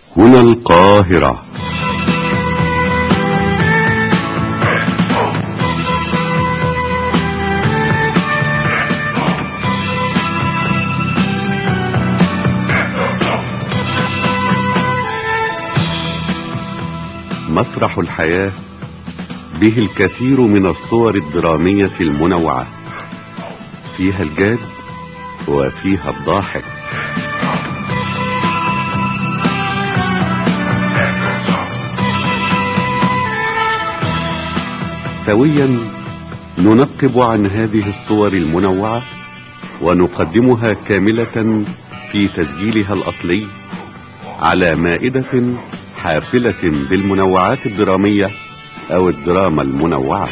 هنا القاهرة مسرح الحياة به الكثير من الصور الدرامية المنوعة فيها الجاد وفيها الضاحك سويا ننقب عن هذه الصور المنوعة ونقدمها كاملة في تسجيلها الأصلي على مائدة حافلة بالمنوعات الدرامية أو الدراما المنوعة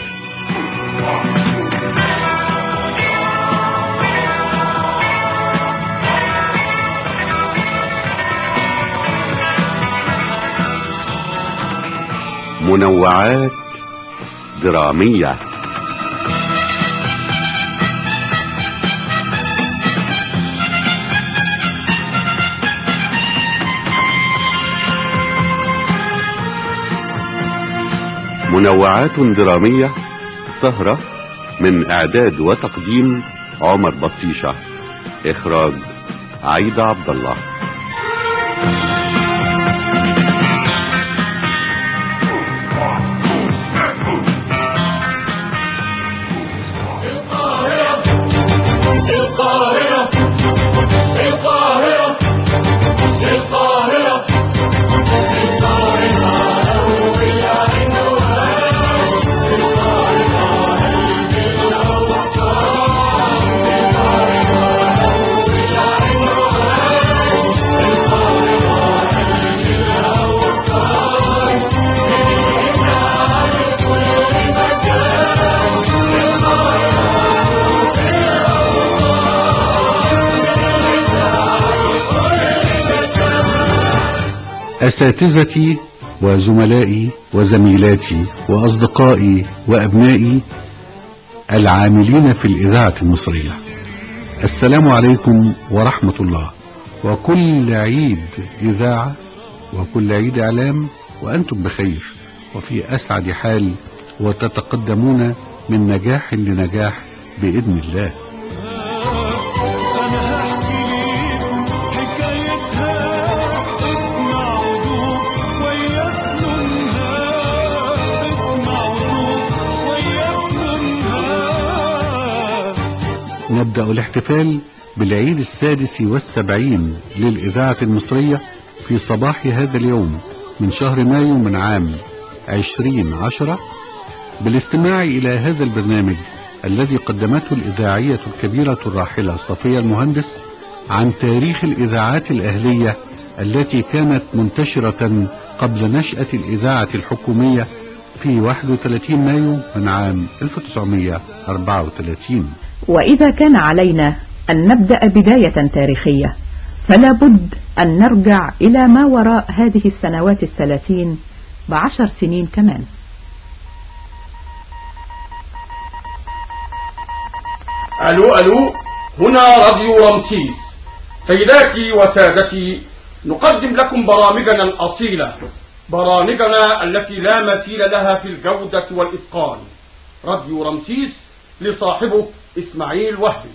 منوعات درامية منوعات درامية سهرة من اعداد وتقديم عمر بطيشة اخراج عيدة عبد الله القاهرة القاهرة القاهرة أساتذتي وزملائي وزميلاتي وأصدقائي وأبنائي العاملين في الإذاعة المصرية السلام عليكم ورحمة الله وكل عيد إذاعة وكل عيد إعلام وأنتم بخير وفي أسعد حال وتتقدمون من نجاح لنجاح بإذن الله أنا هحكي ليكم حكايتها اسمعوا ذوق ويفننها اسمعوا ذوق ويفننها نبدأ الاحتفال بالعيد السادس والسبعين للإذاعة المصرية في صباح هذا اليوم من شهر مايو من عام عشرين عشرة بالاستماع إلى هذا البرنامج الذي قدمته الإذاعية الكبيرة الراحلة صفية المهندس عن تاريخ الإذاعات الأهلية التي كانت منتشرة قبل نشأة الإذاعة الحكومية في 31 مايو من عام 1934 وإذا كان علينا أن نبدأ بداية تاريخية فلا بد أن نرجع إلى ما وراء هذه السنوات الثلاثين بعشر سنين كمان ألو ألو هنا راديو رمسيس سيداتي وسادتي نقدم لكم برامجنا الأصيلة برامجنا التي لا مثيل لها في الجودة والإتقان راديو رمسيس لصاحبه إسماعيل وهبي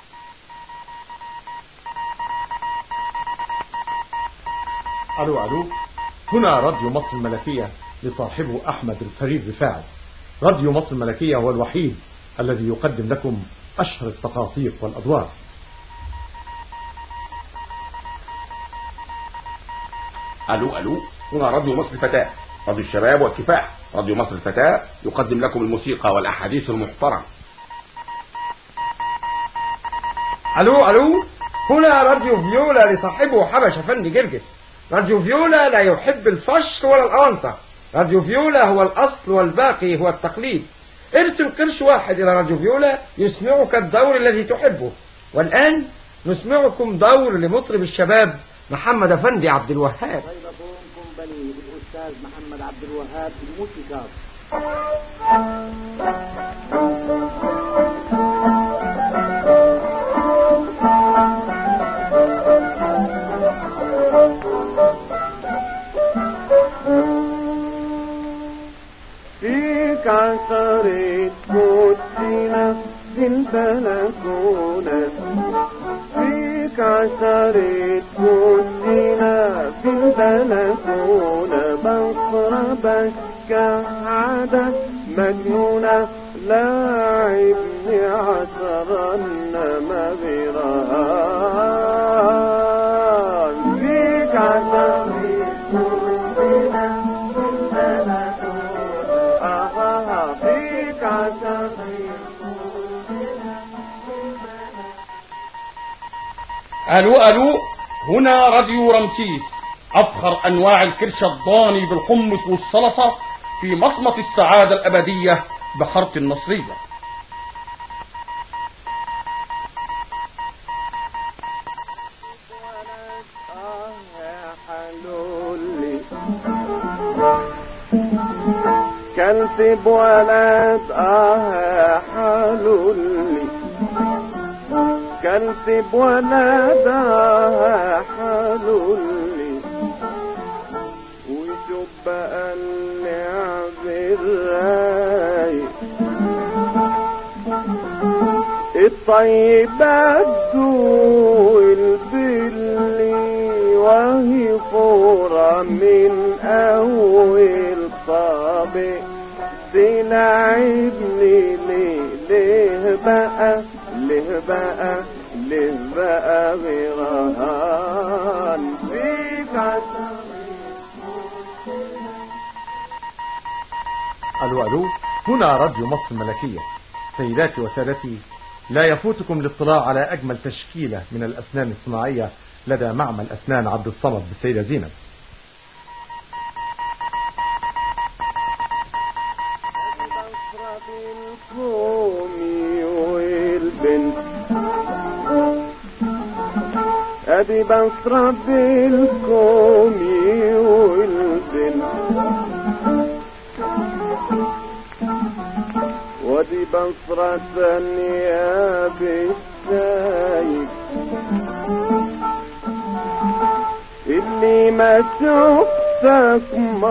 الو الو هنا راديو مصر الملكية لصاحبه احمد الفريد رفاعي راديو مصر الملكية هو الوحيد الذي يقدم لكم اشهر التقاطير والادوار ألو ألو هنا راديو مصر الفتاة راديو الشباب والكفاح راديو مصر الفتاة يقدم لكم الموسيقى والأحاديث المحترمة الو الو هنا راديو فيولا لصاحبه حبش افندي جرجس راديو فيولا لا يحب الفش ولا الاونطه راديو فيولا هو الاصل والباقي هو التقليد ارسم قرش واحد الى راديو فيولا يسمعك الدور الذي تحبه والان نسمعكم دور لمطرب الشباب محمد افندي عبد الوهاب فودافون كومباني للأستاذ محمد عبد الوهاب الموسيقار فيك عشرة كوتشينة في البلكونة فيك عشرة كوتشينة في البلكونة بصرة عادة مجنونة لاعبني عشرة انما برهان فيك عشرة كوتشينة في البلكونة آه فيك عشرة الو الو هنا راديو رمسيس افخر انواع الكرش الضاني بالحمص والسلطه في مصمت السعاده الابديه بحاره النصريه آه يا حلولي كلت بولد اه يا حلولي كلت بولد اه يا حلولي وشوف بقى اللعب الرايق الطيبات دول باللي وهي فورة من أول طابق تلعبني ليه ليه بقى ليه بقى ليه بقى برهان فيك عشان ألو ألو هنا راديو مصر الملكية سيداتي وسادتي لا يفوتكم الاطلاع على أجمل تشكيلة من الأسنان الصناعية لدى معمل أسنان عبد الصمد بالسيدة زينب بصرة الكومي والبنت ادي بصرة بالكومي والبنت ودي بصرة ثانية بالشايب اللي ما شفتك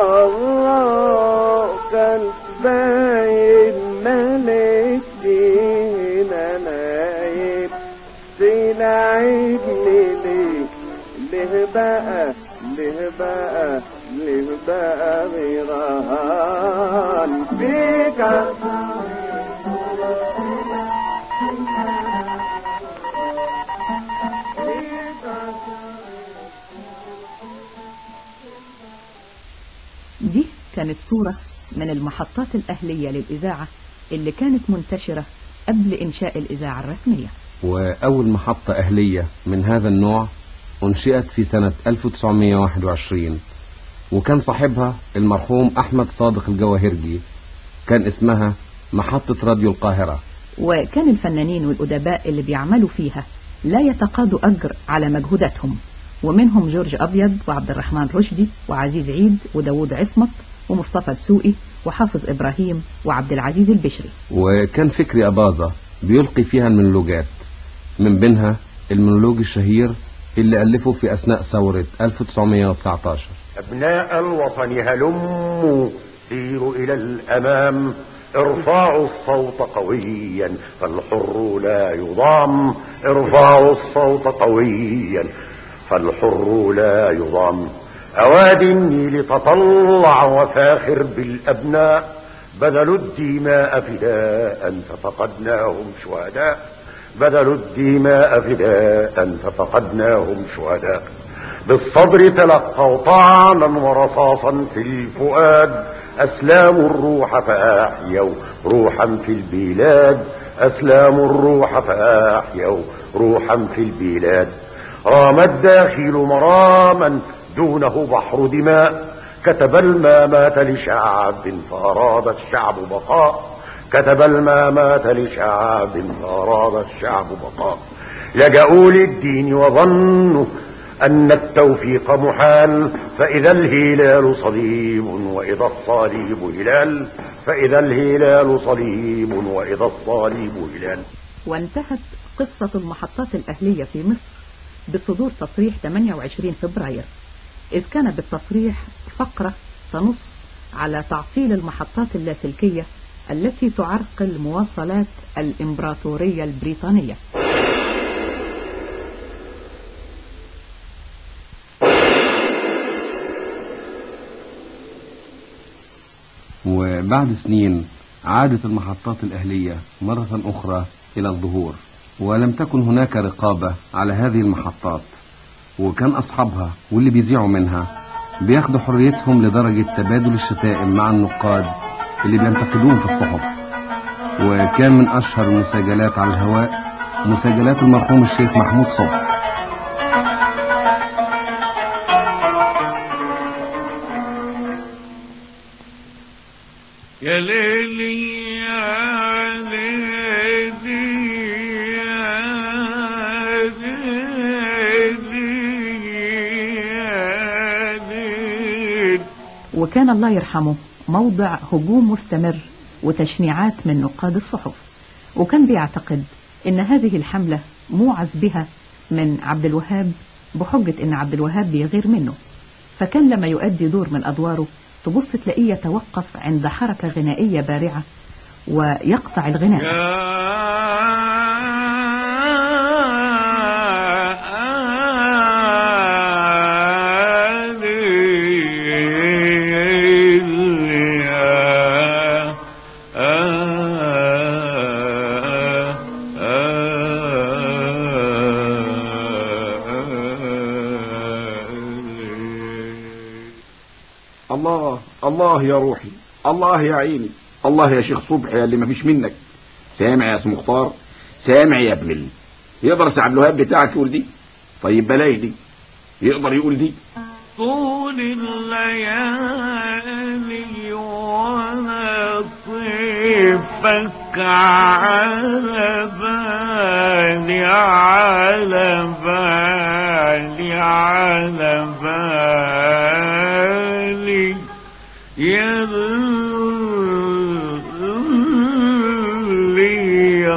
مرة كان باين مالك هنا نايم تلعبني ليه ليه بقى ليه بقى ليه بقى غيران فيك دي كانت صورة من المحطات الأهلية للإذاعة اللي كانت منتشرة قبل إنشاء الإذاعة الرسمية وأول محطة أهلية من هذا النوع أنشئت في سنة 1921 وكان صاحبها المرحوم أحمد صادق الجواهرجي كان اسمها محطة راديو القاهرة وكان الفنانين والأدباء اللي بيعملوا فيها لا يتقاضوا أجر على مجهوداتهم ومنهم جورج أبيض وعبد الرحمن رشدي وعزيز عيد وداوود عصمت ومصطفى دسوقي وحافظ إبراهيم وعبد العزيز البشري وكان فكري أباظة بيلقي فيها المونولوجات من بينها المونولوج الشهير اللي ألفه في أثناء ثورة 1919 أبناء الوطن هلموا سيروا إلى الأمام ارفعوا الصوت قويا فالحر لا يضام ارفعوا الصوت قويا فالحر لا يضام أوادي النيل تطلع وفاخر بالأبناء بذلوا الدماء فداء ففقدناهم شهداء بذلوا الدماء فداء ففقدناهم شهداء بالصبر تلقوا طعنا ورصاصا في الفؤاد أسلاموا الروح فأحيوا روحا في البلاد أسلاموا الروح فأحيوا روحا في البلاد رام الداخل مراما دونه بحر دماء كتب المامات لشعب فأراد الشعب بقاء كتب المامات لشعب فأراد الشعب بقاء لجأوا للدين وظنوا أن التوفيق محال فإذا الهلال صليب وإذا الصليب هلال فإذا الهلال صليب وإذا الصليب هلال وانتهت قصة المحطات الأهلية في مصر بصدور تصريح 28 فبراير إذ كان بالتصريح فقرة تنص على تعطيل المحطات اللاسلكية التي تعرقل مواصلات الإمبراطورية البريطانية وبعد سنين عادت المحطات الأهلية مرة أخرى إلى الظهور ولم تكن هناك رقابة على هذه المحطات وكان أصحابها واللي بيذيعوا منها بياخدوا حريتهم لدرجة تبادل الشتائم مع النقاد اللي بينتقدوهم في الصحف وكان من أشهر المسجلات على الهواء مسجلات المرحوم الشيخ محمود صبحي يا ليلي يا ليلي يا ليلي يا ليلي وكان الله يرحمه موضع هجوم مستمر وتشنيعات من نقاد الصحف وكان بيعتقد ان هذه الحملة موعز بها من عبد الوهاب بحجة ان عبد الوهاب بيغير منه فكان لما يؤدي دور من ادواره تبص تلاقيه يتوقف عند حركة غنائية بارعة ويقطع الغناء الله الله يا روحي الله يا عيني الله يا شيخ صبحي اللي مفيش منك سامع يا اسم مختار سامع يا ابن ال... يقدر سعد الوهاب بتاعك يقول دي طيب بلاش دي يقدر يقول دي طول الليالي وانا طيفك على بالي على بالي على بالي يا لي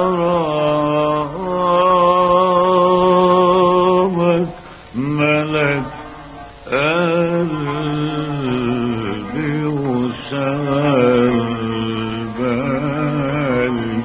غرامك ملك قلبي وشال بالي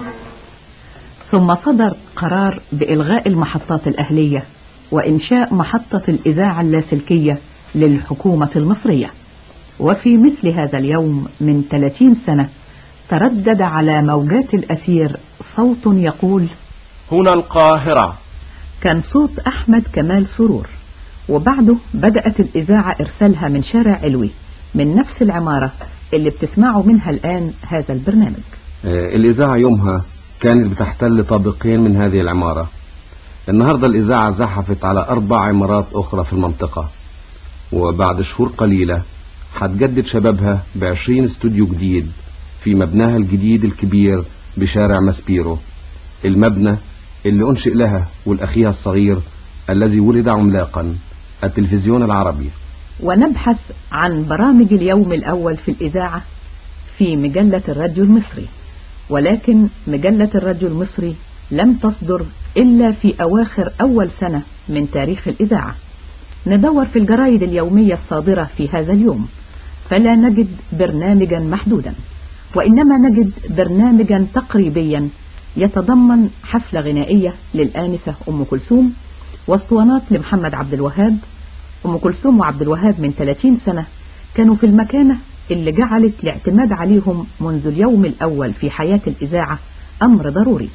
ثم صدر قرار بإلغاء المحطات الأهلية وإنشاء محطة الإذاعة اللاسلكية للحكومة المصرية وفي مثل هذا اليوم من 30 سنة تردد على موجات الأثير صوت يقول هنا القاهرة كان صوت أحمد كمال سرور وبعده بدأت الإذاعة إرسالها من شارع علوي من نفس العمارة اللي بتسمعوا منها الآن هذا البرنامج آه، الإذاعة يومها كانت بتحتل طابقين من هذه العمارة النهاردة الإذاعة زحفت على أربع عمارات أخرى في المنطقة وبعد شهور قليلة هتجدد شبابها بعشرين استوديو جديد في مبناها الجديد الكبير بشارع ماسبيرو المبنى اللي أنشئ لها والأخيها الصغير الذي ولد عملاقا التلفزيون العربي ونبحث عن برامج اليوم الأول في الإذاعة في مجلة الراديو المصري ولكن مجلة الراديو المصري لم تصدر إلا في أواخر أول سنة من تاريخ الإذاعة ندور في الجرايد اليومية الصادرة في هذا اليوم فلا نجد برنامجا محدودا وإنما نجد برنامجا تقريبيا يتضمن حفلة غنائية للآنسة أم كلثوم واسطوانات لمحمد عبد الوهاب أم كلثوم وعبد الوهاب من 30 سنة كانوا في المكانة اللي جعلت الاعتماد عليهم منذ اليوم الأول في حياة الإذاعة أمر ضروري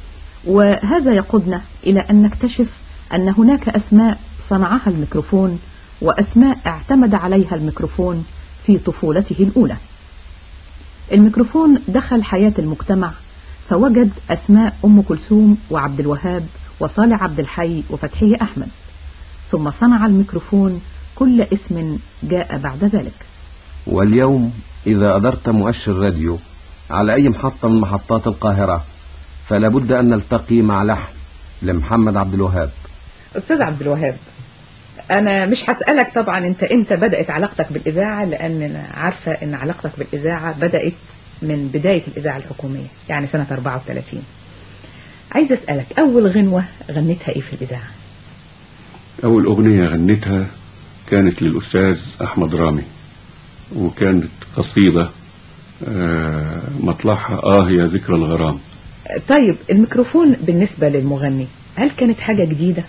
وهذا يقودنا إلى أن نكتشف أن هناك أسماء صنعها الميكروفون وأسماء اعتمد عليها الميكروفون في طفولته الأولى الميكروفون دخل حياة المجتمع فوجد أسماء أم كلثوم وعبد الوهاب وصالح عبد الحي وفتحية أحمد ثم صنع الميكروفون كل اسم جاء بعد ذلك واليوم إذا أدرت مؤشر راديو على أي محطة من محطات القاهرة فلا بد أن نلتقي مع لحن لمحمد عبد الوهاب أستاذ عبد الوهاب أنا مش هسألك طبعا أنت إمتى بدأت علاقتك بالإذاعة لأن أنا عارفة أن علاقتك بالإذاعة بدأت من بداية الإذاعة الحكومية يعني سنة 34 عايز أسألك أول غنوة غنيتها إيه في الإذاعة أول أغنية غنيتها كانت للأستاذ أحمد رامي وكانت قصيدة آه، مطلعها اه يا ذكرى الغرام طيب الميكروفون بالنسبة للمغني هل كانت حاجة جديدة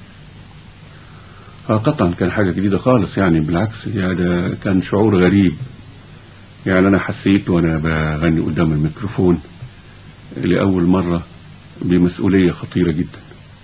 اه قطعا كان حاجة جديدة خالص يعني بالعكس يعني ده كان شعور غريب يعني انا حسيت وانا بغني قدام الميكروفون لأول مرة بمسؤولية خطيرة جدا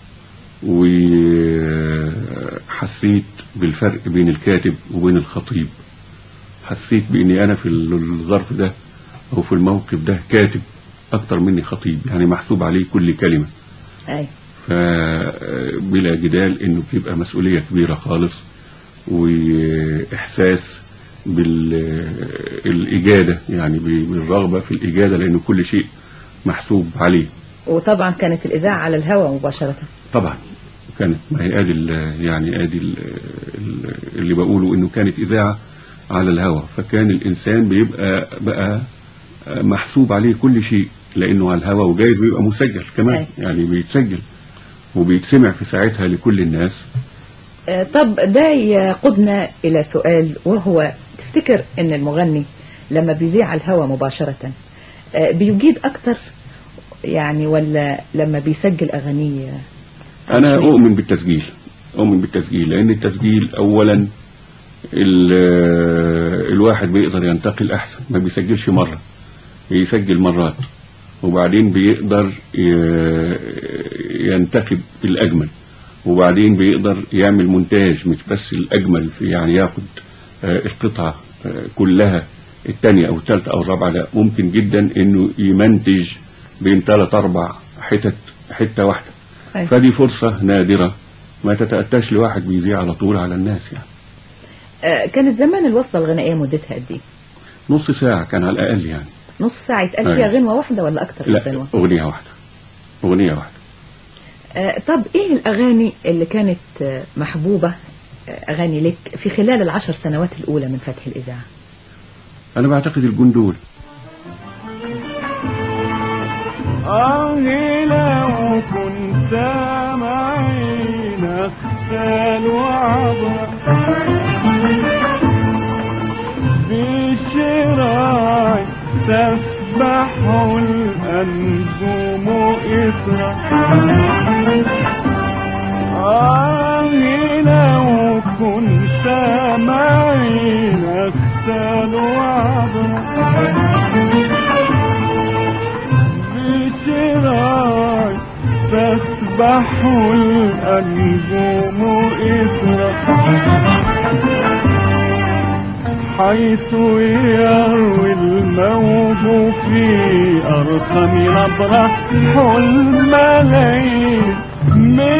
وحسيت بالفرق بين الكاتب وبين الخطيب حسيت باني انا في الظرف ده او في الموقف ده كاتب اكتر مني خطيب يعني محسوب عليه كل كلمة أي. فبلا جدال انه بيبقى مسؤولية كبيرة خالص واحساس بالاجادة يعني بالرغبة في الاجادة لانه كل شيء محسوب عليه وطبعا كانت الإذاعة على الهواء مباشرة طبعا كانت ما هي ادي ال- يعني ادي ال- ال- اللي بقوله انه كانت اذاعة على الهواء فكان الانسان بيبقى بقى محسوب عليه كل شيء لانه على الهواء وجايز بيبقى مسجل كمان أي. يعني بيتسجل وبيتسمع في ساعتها لكل الناس آه، طب ده يقودنا إلى سؤال وهو تفتكر أن المغني لما بيذيع على الهواء مباشرة آه، بيجيد أكتر يعني ولا لما بيسجل أغانيه انا اؤمن بالتسجيل اؤمن بالتسجيل لان التسجيل اولا ال- الواحد بيقدر ينتقل احسن ما بيسجلش مرة يسجل مرات وبعدين بيقدر ي- ينتخب الاجمل وبعدين بيقدر يعمل مونتاج مش بس الاجمل في يعني ياخد آه، القطعة آه، كلها الثانية او الثالثة او الرابعة لا ممكن جدا انه يمنتج بين ثلاث اربع حتت حتة واحدة أي. فدي فرصة نادرة ما تتأتاش لواحد بيذيع على طول على الناس يعني آه، كانت زمان الوصلة الغنائية مدتها قد ايه نص ساعة كان على الأقل يعني نص ساعة يتقال فيها أي. غنوة واحدة ولا أكتر من لا غنوة أغنية واحدة أغنية واحدة آه، طب ايه الاغاني اللي كانت آه، محبوبة آه، اغاني لك في خلال العشر سنوات الاولى من فتح الاذاعة أنا بعتقد الجندول آه لو كنت معي نختال وعبر بشراي تسبح الأنجوم إثرا آه لو كنت معي نختال وعبر بشراي تسبح الأنجوم إثرا حيث يروي الموج في أرقم نبرة حلم ليل من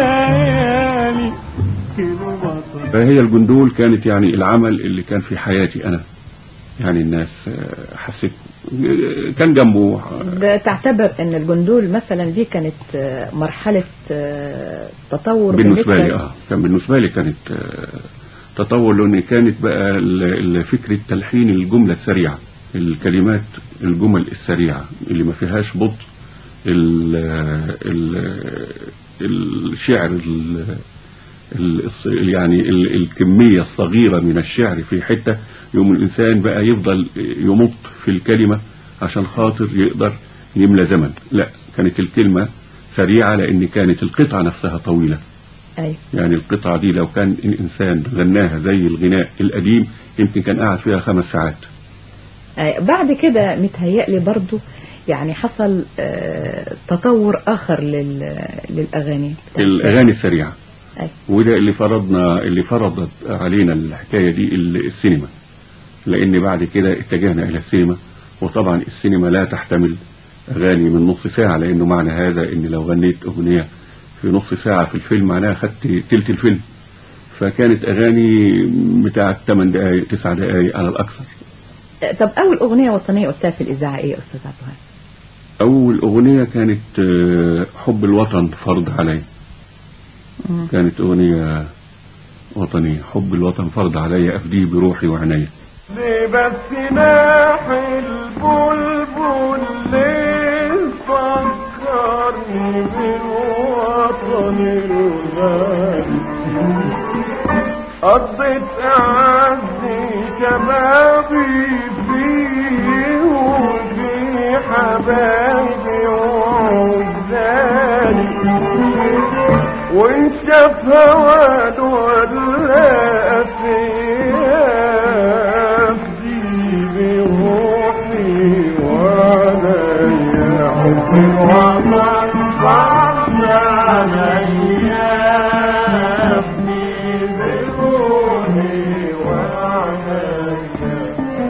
ليالي كليوباترا فهي الجندول كانت يعني العمل اللي كان في حياتي أنا يعني الناس آه، حسيت آه، كان جنبه آه، ده تعتبر ان الجندول مثلا دي كانت آه، مرحلة آه، تطور بالنسبة لي اه كان بالنسبة لي كانت آه، تطور لأن كانت بقى ال- ال- فكرة تلحين الجملة السريعة الكلمات الجمل السريعة اللي ما فيهاش بطء ال ال الشعر ال ال يعني ال الكمية الصغيرة من الشعر في حتة يوم الإنسان بقى يفضل يمط في الكلمة عشان خاطر يقدر يملى زمن لا كانت الكلمة سريعة لأن كانت القطعة نفسها طويلة أي. يعني القطعة دي لو كان الإنسان غناها زي الغناء القديم يمكن كان قاعد فيها خمس ساعات أي. بعد كده متهيألي برضو يعني حصل آه، تطور آخر لل- للأغاني الأغاني السريعة أي. وده اللي فرضنا اللي فرضت علينا الحكاية دي ال- السينما لأن بعد كده اتجهنا إلى السينما وطبعا السينما لا تحتمل أغاني من نص ساعة لأنه معنى هذا إن لو غنيت أغنية في نص ساعة في الفيلم معناها خدت تلت الفيلم فكانت أغاني بتاعت 8 دقايق 9 دقايق على الأكثر آه، طب أول أغنية وطنية قلتها في الإذاعة إيه يا أستاذ عبد الوهاب؟ أول أغنية كانت آه، حب الوطن فرض علي مم. كانت أغنية وطنية حب الوطن فرض علي أفديه بروحي وعناية ليه بس ناحي البلبل ليه فكرني بالوطن الغالي قضيت أعزي شبابي فيه حبايبي وعزالي وإن شاف هوان ولا أفدي بروحي وعليا حبي وعمل عليا أفدي بروحي وعليا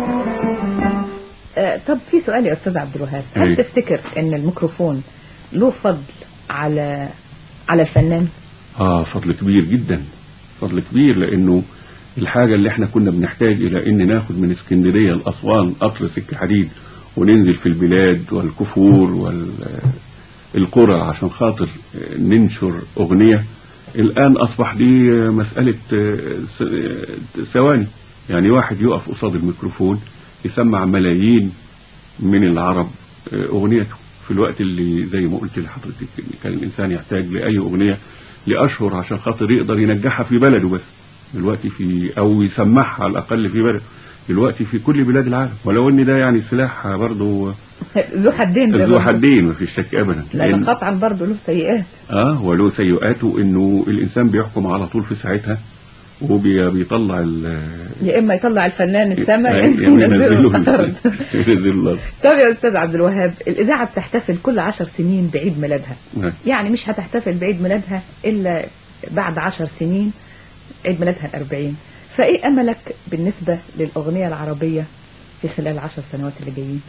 آه، طب في سؤال يا استاذ عبد الوهاب هل أي. تفتكر ان الميكروفون له فضل على على الفنان اه فضل كبير جدا فضل كبير لانه الحاجة اللي احنا كنا بنحتاج الى ان ناخد من اسكندرية لاسوان قطر سكة حديد وننزل في البلاد والكفور والقرى عشان خاطر آه، ننشر اغنية الان اصبح دي آه، مسألة آه، س- آه، ثواني يعني واحد يقف قصاد الميكروفون يسمع ملايين من العرب آه، اغنيته في الوقت اللي زي ما قلت لحضرتك إن كان الانسان يحتاج لاي اغنيه لاشهر عشان خاطر يقدر ينجحها في بلده بس دلوقتي في او يسمعها على الاقل في بلده دلوقتي في كل بلاد العالم ولو ان ده يعني سلاح برضه ذو حدين ده ذو برضه. حدين ما فيش شك ابدا لان لأن- قطعا برضه له سيئات اه ولو سيئاته انه الانسان بيحكم على طول في ساعتها وبيطلع ال يا اما يطلع الفنان السما يا يعني اما ينزله ينزله الارض ينزله الارض طب يا استاذ عبد الوهاب الاذاعه بتحتفل كل عشر سنين بعيد ميلادها نعم. يعني مش هتحتفل بعيد ميلادها الا بعد عشر سنين عيد ميلادها الأربعين فايه املك بالنسبه للاغنيه العربيه في خلال العشر سنوات اللي جايين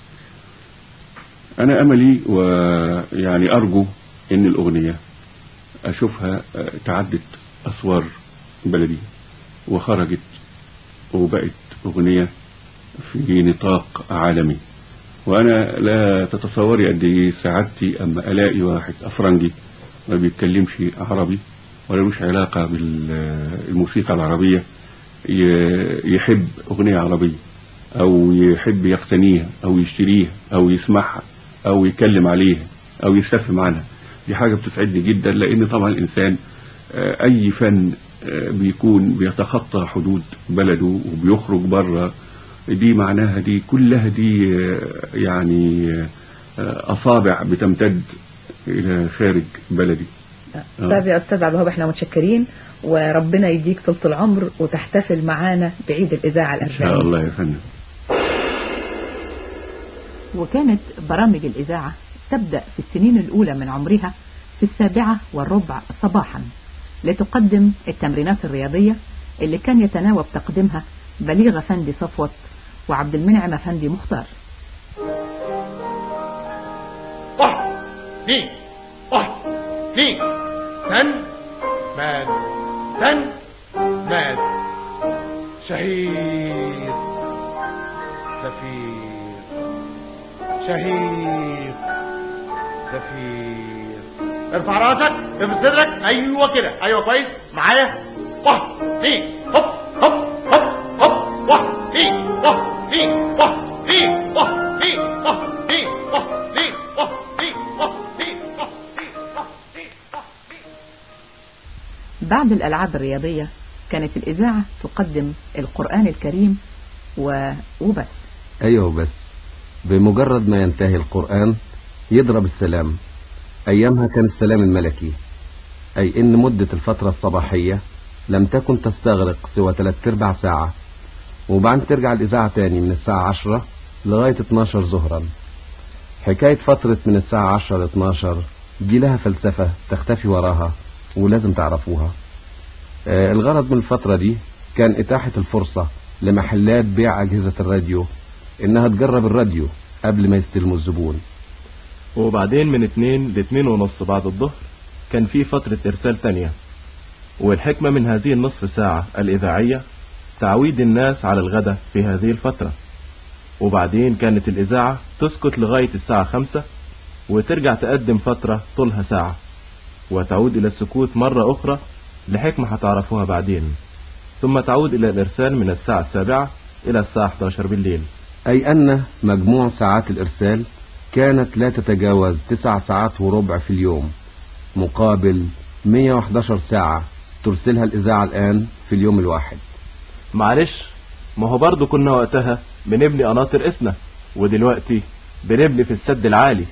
انا املي ويعني ارجو ان الاغنية اشوفها آه، تعدت اسوار بلدي وخرجت وبقت اغنية في نطاق عالمي وانا لا تتصوري قد ايه سعادتي اما الاقي واحد افرنجي ما بيتكلمش عربي ولا لوش علاقة بالموسيقى العربية ي- يحب اغنية عربية او يحب يقتنيها او يشتريها او يسمعها او يتكلم عليها او يستفهم عنها دي حاجة بتسعدني جدا لان طبعا الانسان آه، اي فن آه، بيكون بيتخطى حدود بلده وبيخرج بره دي معناها دي كلها دي آه، يعني آه، اصابع بتمتد الى خارج بلدي آه. طب يا استاذ عبد الوهاب احنا متشكرين وربنا يديك طولة العمر وتحتفل معانا بعيد الاذاعه ان الأربعين شاء الله يا فندم وكانت برامج الإذاعة تبدأ في السنين الأولى من عمرها في السابعة والربع صباحا لتقدم التمرينات الرياضية اللي كان يتناوب تقديمها بليغ أفندي صفوت وعبد المنعم أفندي مختار واحد اثنين واحد اثنين تن ماد تن ماد شهيد زفير شهيد زفير ارفع راسك ارفع صدرك ايوه كده ايوه كويس معايا واحد اثنين هوب هوب هوب هوب واحد اثنين واحد اثنين واحد اثنين واحد اثنين واحد اثنين واحد اثنين واحد اثنين واحد اثنين واحد اثنين واحد اثنين بعد الألعاب الرياضية كانت الإذاعة تقدم القرآن الكريم و... وبس ايوه بس بمجرد ما ينتهي القرآن يضرب السلام ايامها كان السلام الملكي اي ان مدة الفترة الصباحية لم تكن تستغرق سوى ثلاث ارباع ساعة وبعدين ترجع الاذاعة تاني من الساعة عشرة لغاية 12 ظهرا حكاية فترة من الساعة 10 ل 12 دي لها فلسفة تختفي وراها ولازم تعرفوها آه، الغرض من الفترة دي كان إتاحة الفرصة لمحلات بيع أجهزة الراديو إنها تجرب الراديو قبل ما يستلموا الزبون وبعدين من اتنين لاتنين ونص بعد الظهر كان في فترة إرسال تانية والحكمة من هذه النصف ساعة الإذاعية تعويد الناس على الغداء في هذه الفترة وبعدين كانت الإذاعة تسكت لغاية الساعة خمسة وترجع تقدم فترة طولها ساعة وتعود إلى السكوت مرة أخرى لحكمة هتعرفوها بعدين ثم تعود إلى الإرسال من الساعة السابعة إلى الساعة 11 بالليل أي أن مجموع ساعات الإرسال كانت لا تتجاوز تسع ساعات وربع في اليوم مقابل 111 ساعة ترسلها الإذاعة الآن في اليوم الواحد معلش ما هو برضه كنا وقتها بنبني قناطر إسنا ودلوقتي بنبني في السد العالي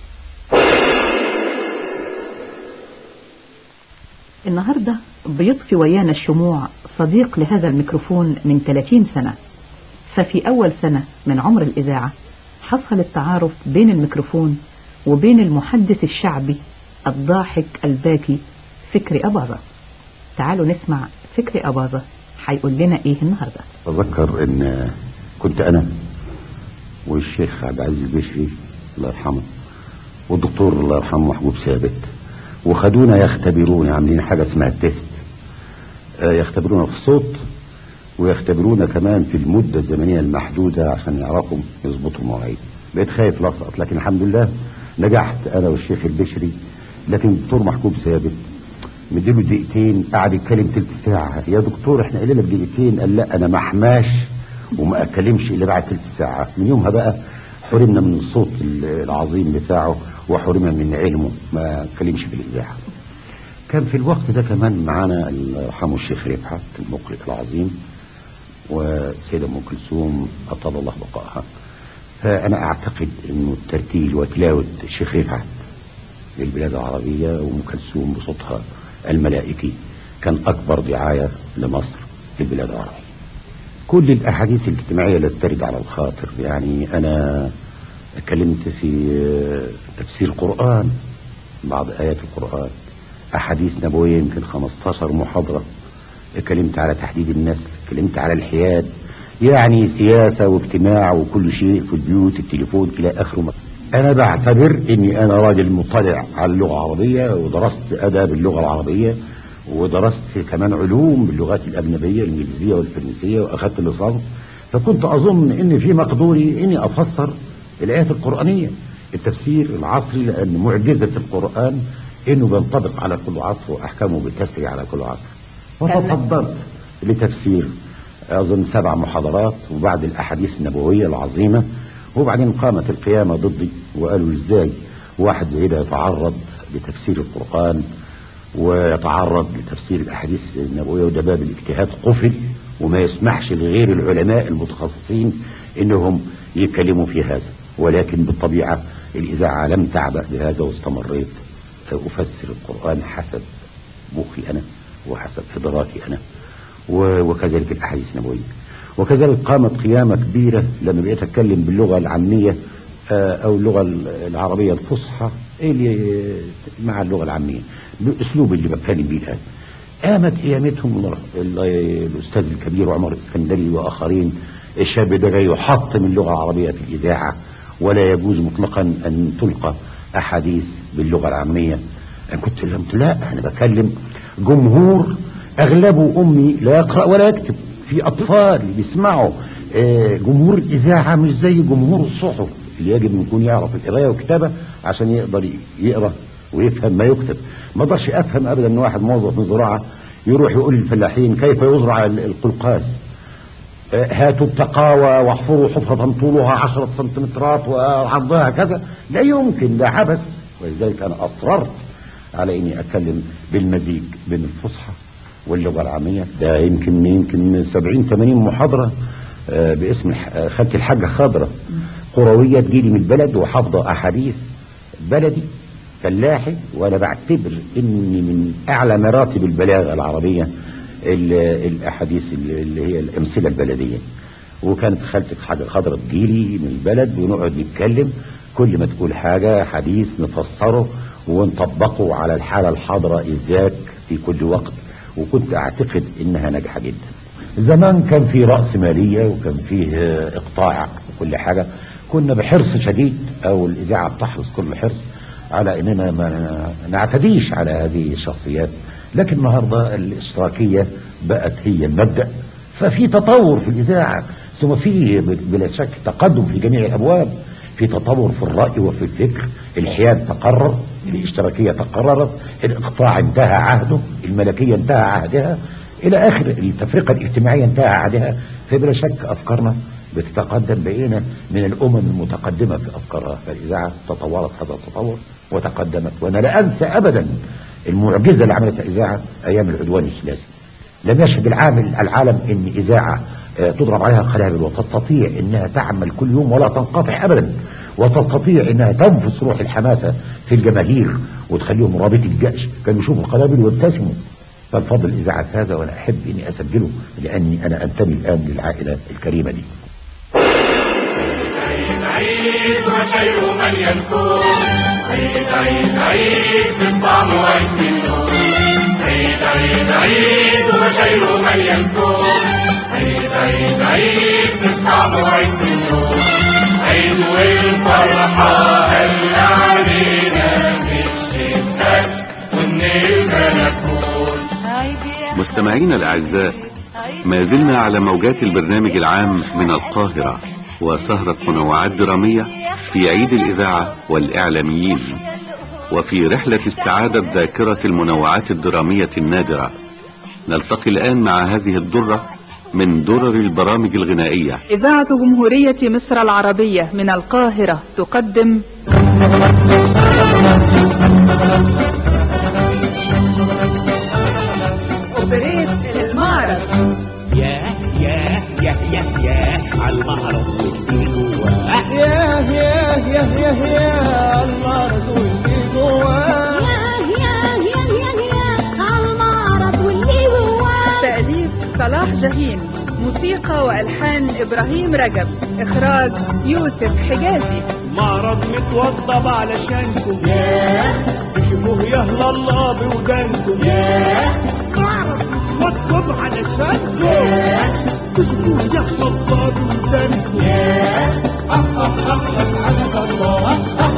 النهاردة بيطفي ويانا الشموع صديق لهذا الميكروفون من 30 سنة ففي أول سنة من عمر الإذاعة حصل التعارف بين الميكروفون وبين المحدث الشعبي الضاحك الباكي فكري أباظة تعالوا نسمع فكري أباظة هيقول لنا إيه النهاردة أتذكر إن كنت أنا والشيخ عبد العزيز البشري الله يرحمه والدكتور الله يرحمه محبوب ثابت وخدونا يختبرونا عاملين حاجة اسمها التيست آه، يختبرونا في الصوت ويختبرونا كمان في المدة الزمنية المحدودة عشان يعرفوا يظبطوا المواعيد بقيت خايف لاسقط لكن الحمد لله نجحت انا والشيخ البشري لكن الدكتور محبوب ثابت مديله دقيقتين قعد يتكلم تلت ساعة يا دكتور احنا قلنا بدقيقتين قال لا انا محماش وما اتكلمش الا بعد تلت ساعة من يومها بقى حرمنا من الصوت العظيم بتاعه وحرمنا من علمه ما اتكلمش في الاذاعة كان في الوقت ده كمان معانا الله يرحمه الشيخ رفعت المقرئ العظيم والسيدة ام كلثوم اطال الله بقائها فانا اعتقد انه الترتيل وتلاوة الشيخ رفعت للبلاد العربية وام كلثوم بصوتها الملائكي كان اكبر دعاية لمصر في البلاد العربية كل الاحاديث الاجتماعية اللي ترد على الخاطر يعني انا اتكلمت في تفسير القرآن بعض ايات القرآن احاديث نبوية يمكن 15 محاضرة اتكلمت على تحديد النسل اتكلمت على الحياد يعني سياسة واجتماع وكل شيء في البيوت التليفون الى اخره انا بعتبر اني انا راجل مطلع على اللغة العربية ودرست اداب اللغة العربية ودرست كمان علوم باللغات الاجنبية الانجليزية والفرنسية واخدت الليسانس فكنت اظن ان في مقدوري اني افسر الايات القرآنية التفسير العصري لان معجزة القرآن انه بينطبق على كل عصر واحكامه بتسري على كل عصر وتصدرت لتفسير اظن سبع محاضرات وبعد الاحاديث النبوية العظيمة وبعدين قامت القيامة ضدي وقالوا ازاي واحد زي ده يتعرض لتفسير القرآن ويتعرض لتفسير الاحاديث النبوية وده باب الاجتهاد قفل وما يسمحش لغير العلماء المتخصصين انهم يتكلموا في هذا ولكن بالطبيعة الاذاعة لم تعبأ بهذا واستمريت افسر القرآن حسب مخي انا وحسب ادراكي انا وكذلك الاحاديث النبوية وكذلك قامت قيامة كبيرة لما بقيت اتكلم باللغة العامية او اللغة العربية الفصحى اللي مع اللغة العامية بالاسلوب اللي بتكلم بيه الان قامت قيامتهم الاستاذ الكبير عمر الاسكندري واخرين الشاب ده جاي يحطم اللغة العربية في الاذاعة ولا يجوز مطلقا ان تلقى احاديث باللغة العامية انا كنت قلت لا انا بكلم جمهور اغلبه امي لا يقرأ ولا يكتب في اطفال بيسمعوا جمهور الاذاعة مش زي جمهور الصحف اللي يجب ان يكون يعرف القراءة والكتابة عشان يقدر يقرأ ويفهم ما يكتب ما اقدرش افهم ابدا ان واحد موظف من زراعة يروح يقول للفلاحين كيف يزرع القلقاس هاتوا التقاوى واحفروا حفرة طولها عشرة سنتيمترات وعرضها كذا لا يمكن ده عبث ولذلك انا اصررت على اني اتكلم بالمزيج بين الفصحى واللغة العامية ده يمكن يمكن 70 80 محاضرة باسم خالتي الحاجة خضرة قروية تجيلي من البلد وحافظة احاديث بلدي فلاحي وانا بعتبر اني من اعلى مراتب البلاغة العربية الاحاديث اللي هي الامثلة البلدية وكانت خالتك حاجة خضرة تجيلي من البلد ونقعد نتكلم كل ما تقول حاجة حديث نفسره ونطبقه على الحالة الحاضرة ازاك في كل وقت وكنت اعتقد انها ناجحة جدا زمان كان في رأس مالية وكان فيه اقطاع وكل حاجة كنا بحرص شديد او الاذاعة بتحرص كل حرص على اننا ما نعتديش على هذه الشخصيات لكن النهاردة الاشتراكية بقت هي المبدأ ففي تطور في الاذاعة ثم في بلا شك تقدم في جميع الابواب في تطور في الرأي وفي الفكر الحياد تقرر الاشتراكية تقررت الاقطاع انتهى عهده الملكية انتهى عهدها الى اخر التفرقة الاجتماعية انتهى عهدها فبلا شك افكارنا بتتقدم بقينا من الامم المتقدمة في افكارها فالاذاعة تطورت هذا التطور وتقدمت وانا لا انسى ابدا المعجزة اللي عملتها اذاعة ايام العدوان الثلاثي لم يشهد العامل العالم ان اذاعة آه، تضرب عليها قنابل وتستطيع انها تعمل كل يوم ولا تنقطع ابدا وتستطيع انها تنفس روح الحماسة في الجماهير وتخليهم رابط الجأش كانوا يشوفوا القنابل ويبتسموا فالفضل اذاعة هذا وانا احب اني اسجله لاني انا انتمي الان للعائلة الكريمة دي عيد وشيء من ينكون عيد عيد عيد بالطعم والملون عيد عيد عيد وشيء من ينكون عيد عيد عيد بالطعم والملون عيد والفرحة هل علينا بالشدة والنعمة نكون مستمعينا الأعزاء ما زلنا على موجات البرنامج العام من القاهرة وسهرة منوعات درامية في عيد الإذاعة والإعلاميين وفي رحلة استعادة ذاكرة المنوعات الدرامية النادرة نلتقي الآن مع هذه الدرة من درر البرامج الغنائية إذاعة جمهورية مصر العربية من القاهرة تقدم أوبريت المعرض ياه ياه ياه ياه ياه على المعرض واللي جواه ياه ياه ياه ياه ياه على المعرض واللي جواه تأليف صلاح جاهين موسيقى وألحان إبراهيم رجب إخراج يوسف حجازي معرض متوضب علشانكم ياه تشوفوه يهلا الله بودانكم ياه معرض متوضب علشانكم ياه تشوفوه يهلا الله بودانكم ياه أسعدك الله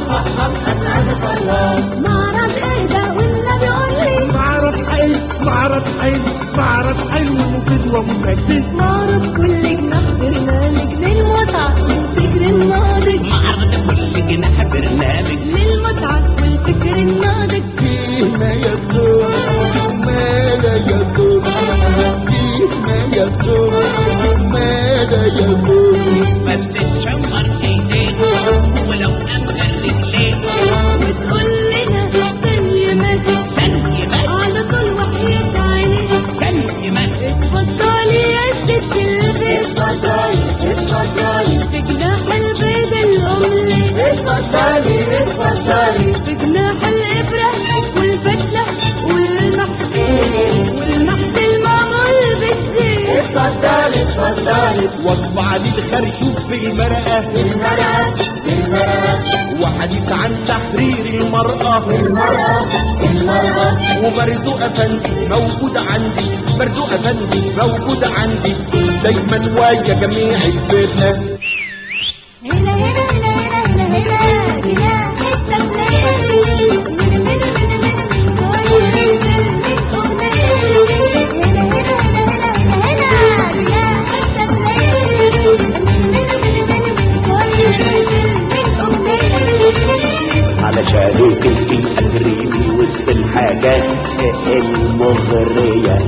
أسعدك الله معرض حيدة والنبي قول لي معرض حلو معرض حلو معرض حلو ومفيد ومسلي معرض كل جناح برنامج للمتعة والفكر الناضج معرض كل جناح برنامج للمتعة والفكر الناضج فيه ما يسر وما لا يسر فيه ما يسر وما لا يسر بس تشمر ايديك ولو امغر رجليك وتقول لنا سلمت سلمت على طول وحياة عينيك سلمت اتفضلي يا ست البيت اتفضلي اتفضلي في جناح البيض الأملي اتفضلي اتفضلي في جناح الإبرة والفتلة والمحشي والمحشي المعمول بالزيت اتفضلي اتفضلي وصف علي الخرشوف بالمرقة المرأة المرأة وحديث عن تحرير المرأة المرأة المرأة وبرزو أفندي موجود عندي برزو أفندي موجود عندي دايما ويا جميع الفرقة هنا هنا هنا هنا هنا هنا جناح التمثيل من من من من كويس من أغنية هنا هنا هنا هنا هنا جناح التمثيل من من من من كويس من أغنية علشان تلقي أجريني وسط الحاجات المغرية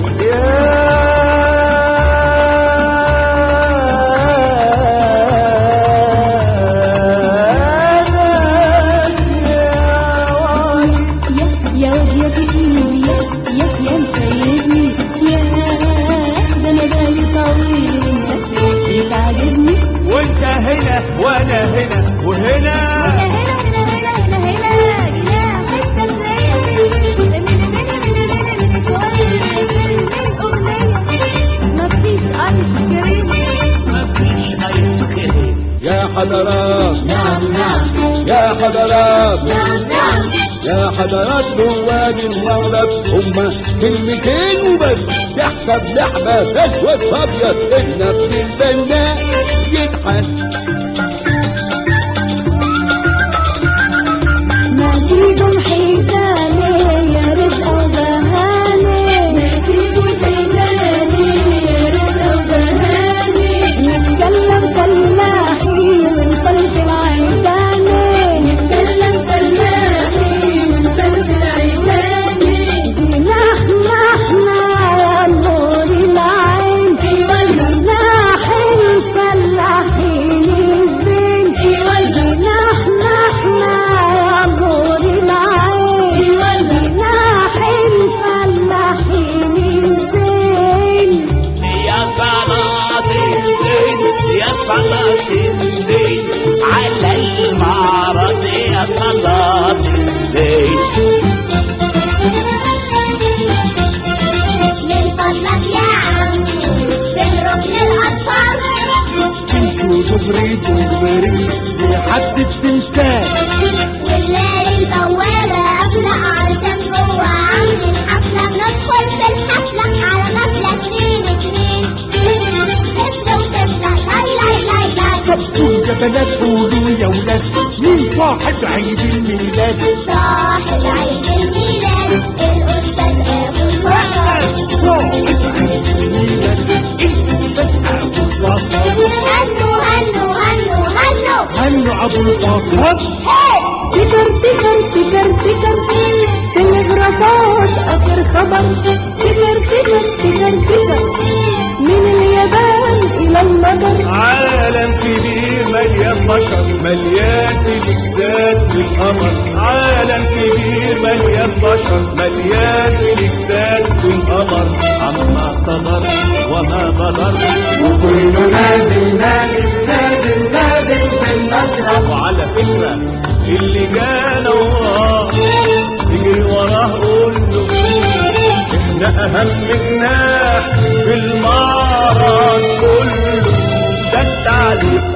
يا واد يا كتير يا يا يا مشيبني يا ده انا بالي طويل انك تعجبني وانت هنا وانا هنا وهنا مفيش ايس كريم يا حضرات نعم نعم يا حضرات نعم نعم يا حضرات رواد المغرب هما كلمتين وبس يحسب لحمة اسود ابيض احنا في البناء يتحس ناديكم حيتاني يا رزق وبهاني ناديكم حيتاني يا رزق وبهاني نتكلم فلاحي من قلب العيداني نتكلم فلاحي من قلب العيداني جناح نحنا يا نور العين جناح صلاة الزين على المعرض يا صلاة الزين من فضلك يا عمي في ركن الأطفال تمشوا دغري دغري لحد التمثال والليل طوالة قافلة علشان جوه عاملين حفلة بندخل في الحفلة على غفلة اتنين اتنين طفل وطفلة لاي لاي لاي لاي طبوا يا بنات قولوا يا ولاد مين صاحب عيد الميلاد صاحب عيد الميلاد الأستاذ أبو الفضل صاحب عيد الميلاد الأستاذ أبو الفضل هنو هنو هنو هنو هنو أبو الفضل تكر تكر تكر تكر تلغرافات آخر خبر تكر تكر تكر تكر من اليابان إلى المجر عالم كبير مليان بشر مليان تلكسات والقمر عالم كبير مليان بشر مليان تلكسات والقمر عما صدر وما غدر وكله نازل نازل نازل نازل في المشرب وعلى فكرة اللي جانا وراه يجري وراه قول له احنا اهم جناح في المعرض كله ده التعليق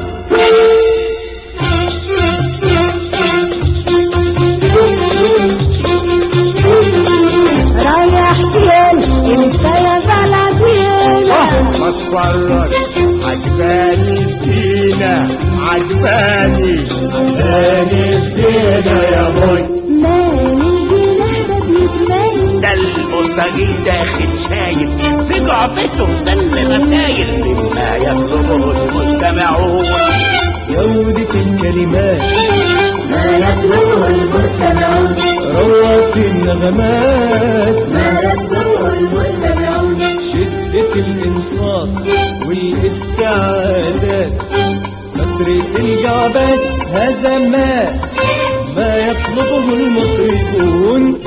رايح فين انت يا بلدينا اتفرج عجباني الزينة عجباني عجباني الزينة يا بوي مالي جناح ده بيتميز ده المستجيب داخل شايف في جعبته ده الرسايل مما يطلبه المستمعون جودة الكلمات ما يطلبه المستمعون روعة النغمات ما يطلبه المستمعون شدة الإنصات والاستعادات كثرة الجعبات هذا ما ما يطلبه المطربون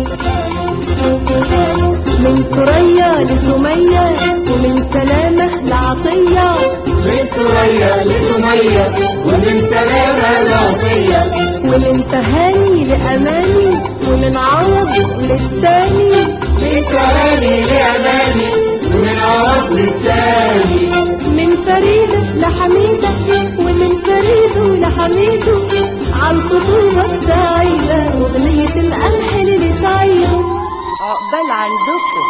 من ثريا لسمية ومن سلامة لعطية من ثريا لسمية ومن سلامة لعطية ومن تهاني لأماني ومن عوض للتاني من تهاني لأماني ومن عوض للتاني من فريدة لحميدة ومن فريده لحميده عالخطوبة السعيدة أغنية القمح اللي سعيده عقبال عندكم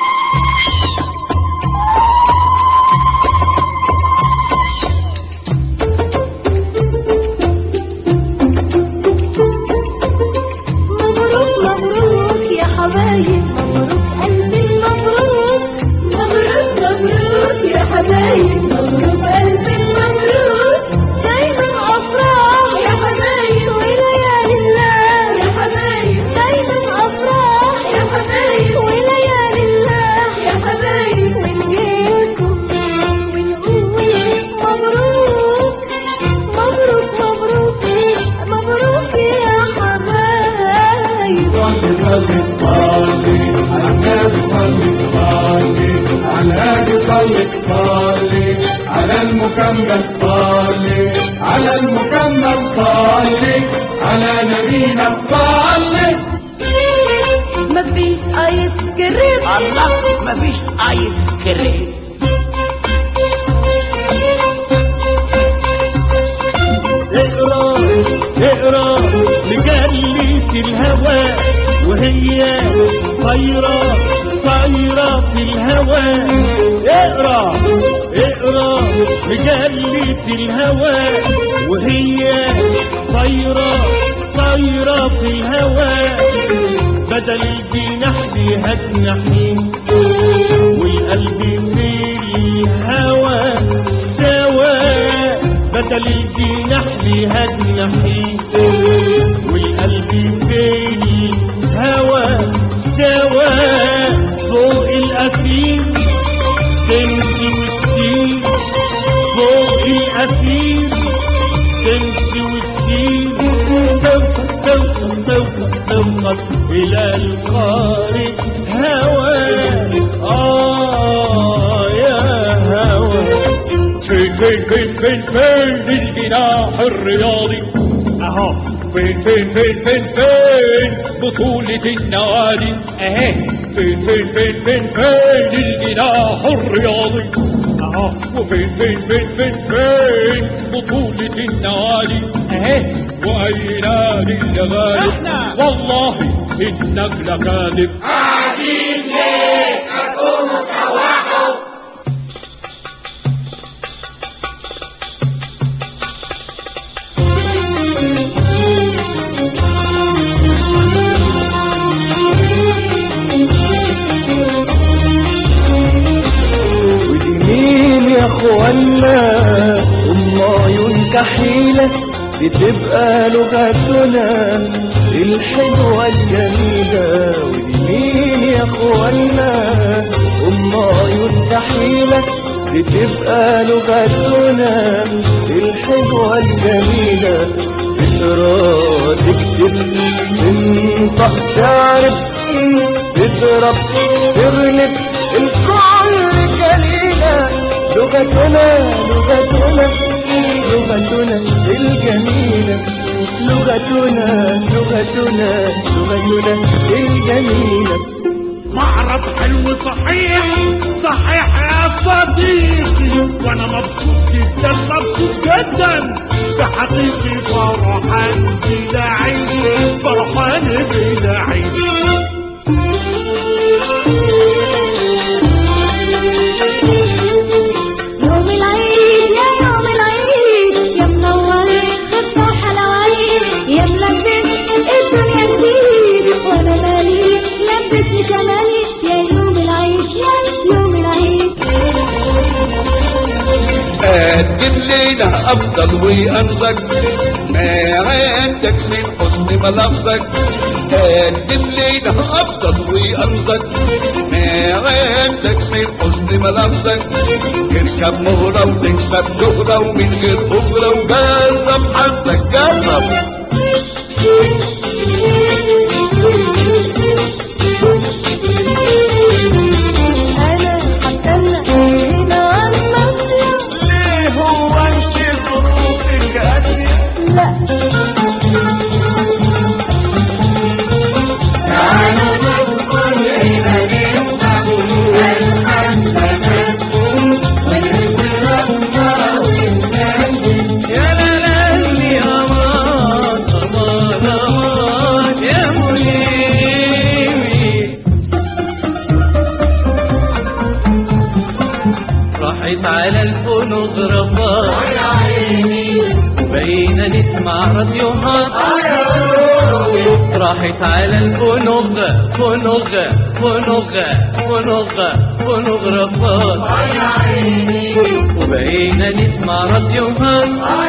مبروك مبروك يا حبايب مبروك قلبي مبروك مبروك مبروك يا حبايب مبروك قلبي مبروك دايما افراح يا حبايب وليالي الله يا حبايب دايما افراح يا حبايب وليالي الله يا حبايب ونجيكم ونقول مبروك مبروك مبروك مبروك يا حبايب صلي صلي صلي على النبي صلي صلي على الهادي صلي صلي على المكمل صلي على المكمل صلي على نبينا صلي مفيش ايس كريم الله مفيش ايس كريم اقرا اقرا لجلة الهوى وهي طايرة طايرة في الهوى اقرا اقرا لجلة الهوى وهي طايرة طايرة في الهوى بدل الجناح ليها جناحين والقلب في الهوى سوا بدل الجناح ليها جناحين والقلب في الهوى سوا فوق الأثير تمشي وتسير فوق الأثير تمشي وتسير توصل توصل توصل توصل إلى القارئ هوى آه يا هوى في فين فين فين فين الجناح الرياضي اهو فين فين فين فين فين بطولة النوادي اهي فين فين فين فين فين الجناح الرياضي اهو وفين فين فين فين فين بطولة النوادي اهي واي نادي اللي غالب والله انك لكاذب قاعدين ليه هتقوموا تروحوا ودي مين يا اخوانا ام عيون كحيلة بتبقى لغتنا الحلوة الجميلة ودي مين يا اخوانا ام عيون كحيلة بتبقى لغتنا الحلوة الجميلة تقرا تكتب تنطق تعرف تضرب تغلب الكل جليلة لغتنا لغتنا لغتنا الجميلة لغتنا لغتنا لغتنا الجميلة معرض حلو صحيح صحيح يا صديقي وانا مبسوط جدا مبسوط جدا بحقيقي فرحان بلا عين فرحان بلا عين يوم العيد يا يوم العيد يا منور خفة وحلويات يا ملبس الدنيا جديد وانا مالي لبسني كمالي يا يوم العيد يا يوم العيد قدم لينا افضل وانزك ما عندك من حسن ملفظك قدم لينا افضل وانزك ما عندك من حسن ملفظك اركب مهرة وتكسب شهرة ومن غير أجرة وجرب حظك جرب انا هستنى هنا على المصيف ليه هو انت ظروفك قاسية لا تعالوا ندخل هنا نسمع الحمد يا لا لا يا مان امان امان يا مليمي راحت على الفونوغرافات يا عيني وبقينا نسمع راديوهات راحت على الفونوغ فونوغ فونوغ فونوغ فونوغرافات يا عيني وبقينا نسمع راديوهات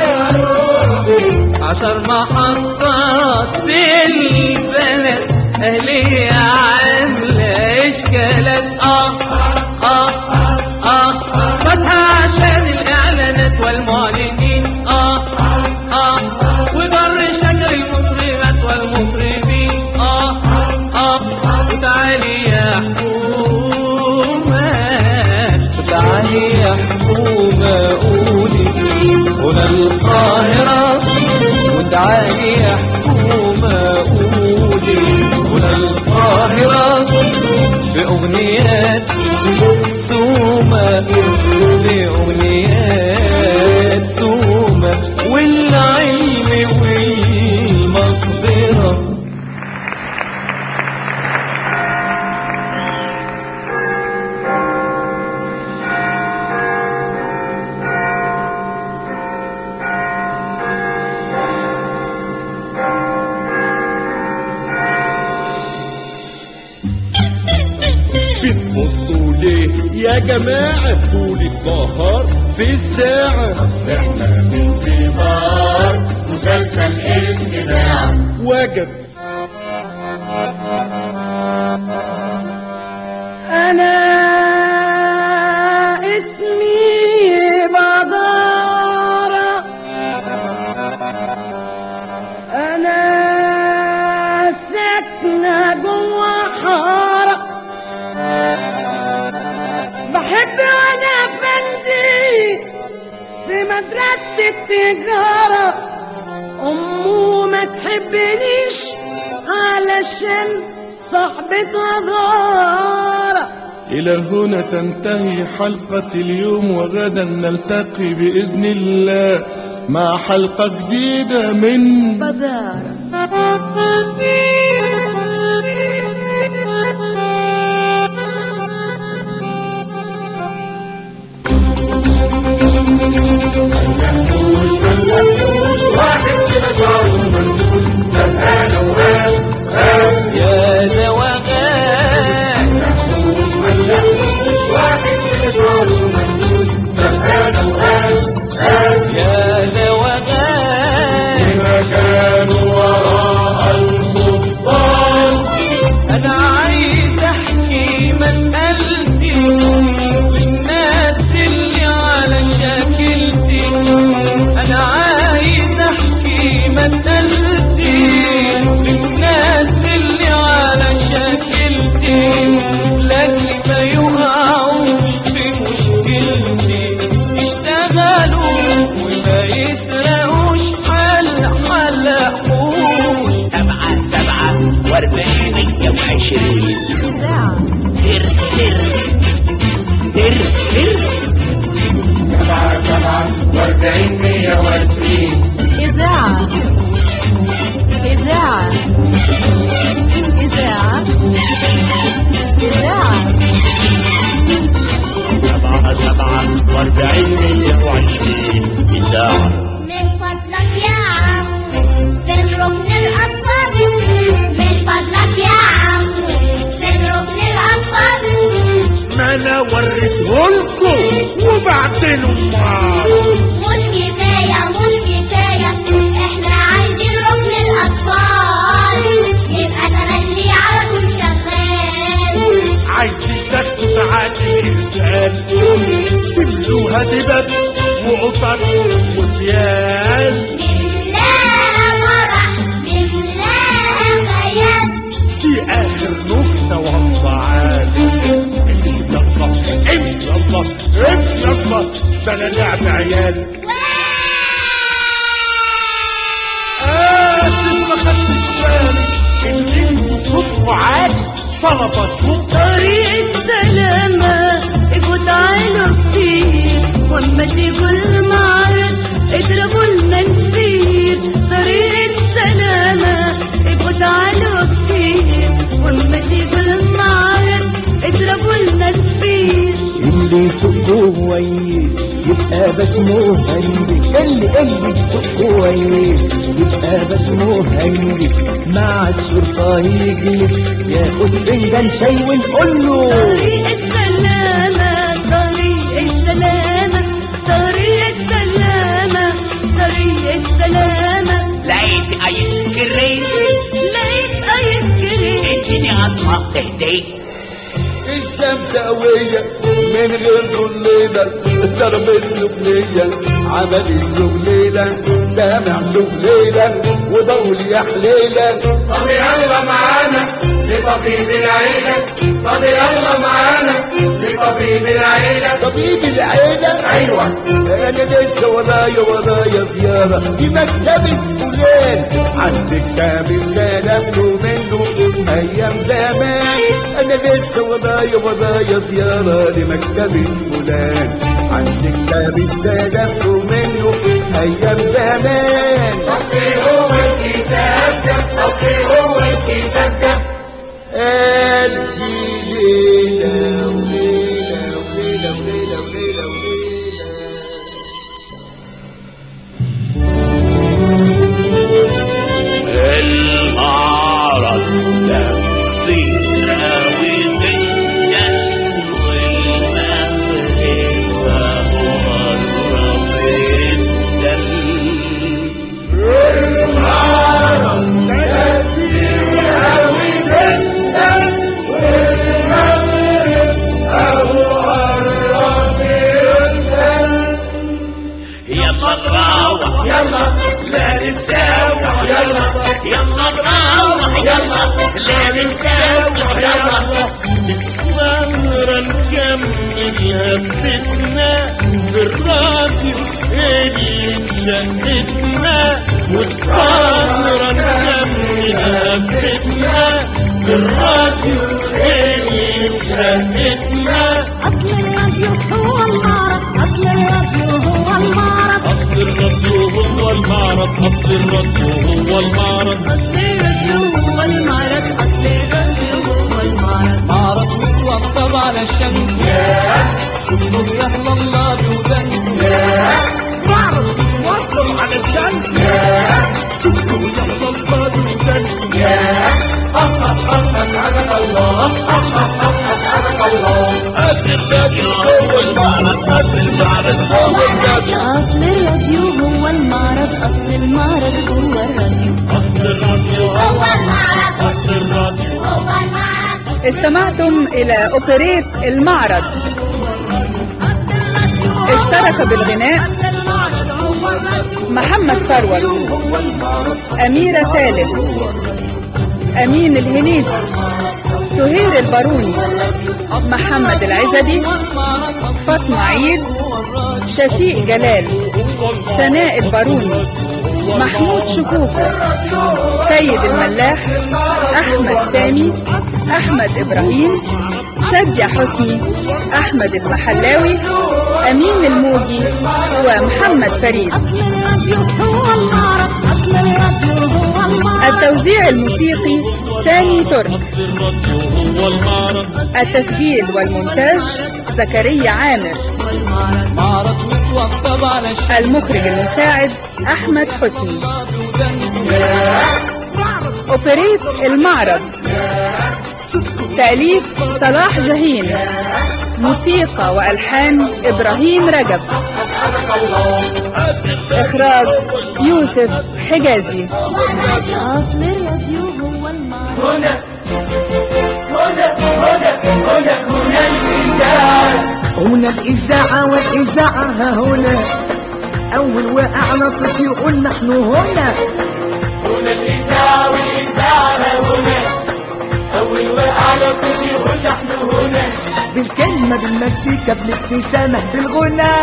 عشر محطات في البلد أهلية عاملة إشكالات آه آه آه فاتحة عشان الإعلانات والمعلنين آه آه وجر شكل المطربات والمطربين آه آه وتعالي يا حكومة تعالي يا حكومة قولي هنا القاهرة وتعالي يا حكومة قولي هنا القاهرة بأغنيات سومة بأغنيات سومة والعلم والمقدرة بتبصوا ليه يا جماعة طول النهار في الساعة احنا في انتظار مسلسل الإذاعة وجب أنا اسمي بدارة أنا ساكنة جوا حارة بحب أنا فندي التجارة أمه ما تحبنيش علشان صاحبتها غارة إلى هنا تنتهي حلقة اليوم وغدا نلتقي بإذن الله مع حلقة جديدة من بدارة يا زواغان منحوس منحوس واحد من شعره منحوس سهان وقال يا زواغان مكان وراء القضبان انا عايز احكي مسألتي للناس اللي على شاكلتي انا عايز احكي مسألتي للناس اللي على شاكلتي لكن ما يقعوش في مشكلتي يشتغلوا وما يسرقوش حل حلقوش سبعة سبعة واربعين مية وعشرين تر تر تر تر سبعة سبعة واربعين مية وعشرين إذاعة إذاعة إذاعة إذاعة سبعة سبعة واربعين مية وعشرين إذاعة من فضلك يا عم فين ركن الأطفال من فضلك يا عم فين ركن الأطفال ما انا وريتهولكم وبعدين امال مش كفاية مش كفاية احنا عايزين ركن الأطفال يبقى تملي على طول شغال عايزين تاخدوا ساعات الانسان تملوها دبب وقطط وفيال نملاها مرح نملاها خيال دي اخر نكتة والله امشي يلا امشي يلا امشي يلا ده انا لعب عيال اسف ما خدتش بالي ان انتوا صوتكوا عالي طلباتكم طريق السلامة ابقوا تعالوا كتير واما تيجوا المعرض اضربوا المنسير طريق السلامة ابقوا تعالوا كتير واما تيجوا المعرض اضربوا المنسير اللي يسوق كويس يبقى باسمه هندي اللي اللي يسوق كويس يبقى باسمه هندي مع الشرطة يجلس ياخد فنجان شاي ونقول له طريق السلامة طريق السلامة طريق السلامة طريق السلامة لقيت ايس كريم لقيت ايس كريم اديني قطمة اهدي الشمس قوية من غير ظليلة ضربت زغلية عملت زغليلة سامع زغليلة وضول يا حليلة طب يلا معانا لطبيب العيلة طب يلا معانا لطبيب العيلة طبيب العيلة أيوة انا لسه ورايا ورايا زيارة في مكتبة فلان عند كتاب اللي نبلو منه ايام زمان انا لسه ورايا ورايا زيارة لمكتبة فلان عند كتاب اللي نبلو منه ايام زمان أصلي هو الكتاب ده أصلي هو الكتاب ده قال في ليلة وليلة وليلة وليلة وليلة وليلة المعرض ده طير قوي جدا والمغرب قرب جدا المعرض ده طير قوي جدا والمغرب قرب جدا يلا نروح يلا لا نتساوح يلا يلا نروح يلا لا نتساوح يلا السهرة نكمل هفتنا في الراديو اللي مشقتنا والسهرة نكملها بيتنا في الراديو اللي مشقتنا أصل الراديو هو المعرض أصل الراديو هو المعرض أصل الراديو هو المعرض أصل الراديو هو المعرض أصل الراديو هو المعرض أصل الراديو هو المعرض معرض متوضب على الشمس كله يلا الله بودن معرض متوضب على الشمس كله يلا الله بودن أحمد أحمد عبد الله أحمد أحمد عبد الله أصل الراديو هو المعرض أصل المعرض هو الراديو أصل الراديو هو المعرض أصل المعرض هو الراديو أصل الراديو هو المعرض أصل الراديو هو المعرض استمعتم إلى أوبريت المعرض اشترك بالغناء محمد ثروت أميرة سالم أمين الهنيسي سهير الباروني محمد العزبي فاطمة عيد شفيق جلال سناء الباروني محمود شكوكو سيد الملاح أحمد سامي أحمد إبراهيم شادية حسني أحمد المحلاوي أمين الموجي ومحمد فريد هو المعرض أصل الراديو هو المعرض التوزيع الموسيقي سامي ترك هو المعرض التسجيل والمونتاج زكريا عامر معرض متوضب على الشمس المخرج المساعد أحمد حسني أوبريت المعرض تأليف صلاح جهين موسيقى وألحان إبراهيم رجب إخراج يوسف حجازي أصل الراديو هو المعرض هنا هنا هنا هنا هنا الإذاعة هنا الإذاعة والإذاعة ها هنا أول وأعلى صوت يقول نحن هنا هنا الإذاعة والإذاعة هنا أول وأعلى صوت يقول نحن هنا بالكلمة بالمزيكا بالابتسامة بالغنى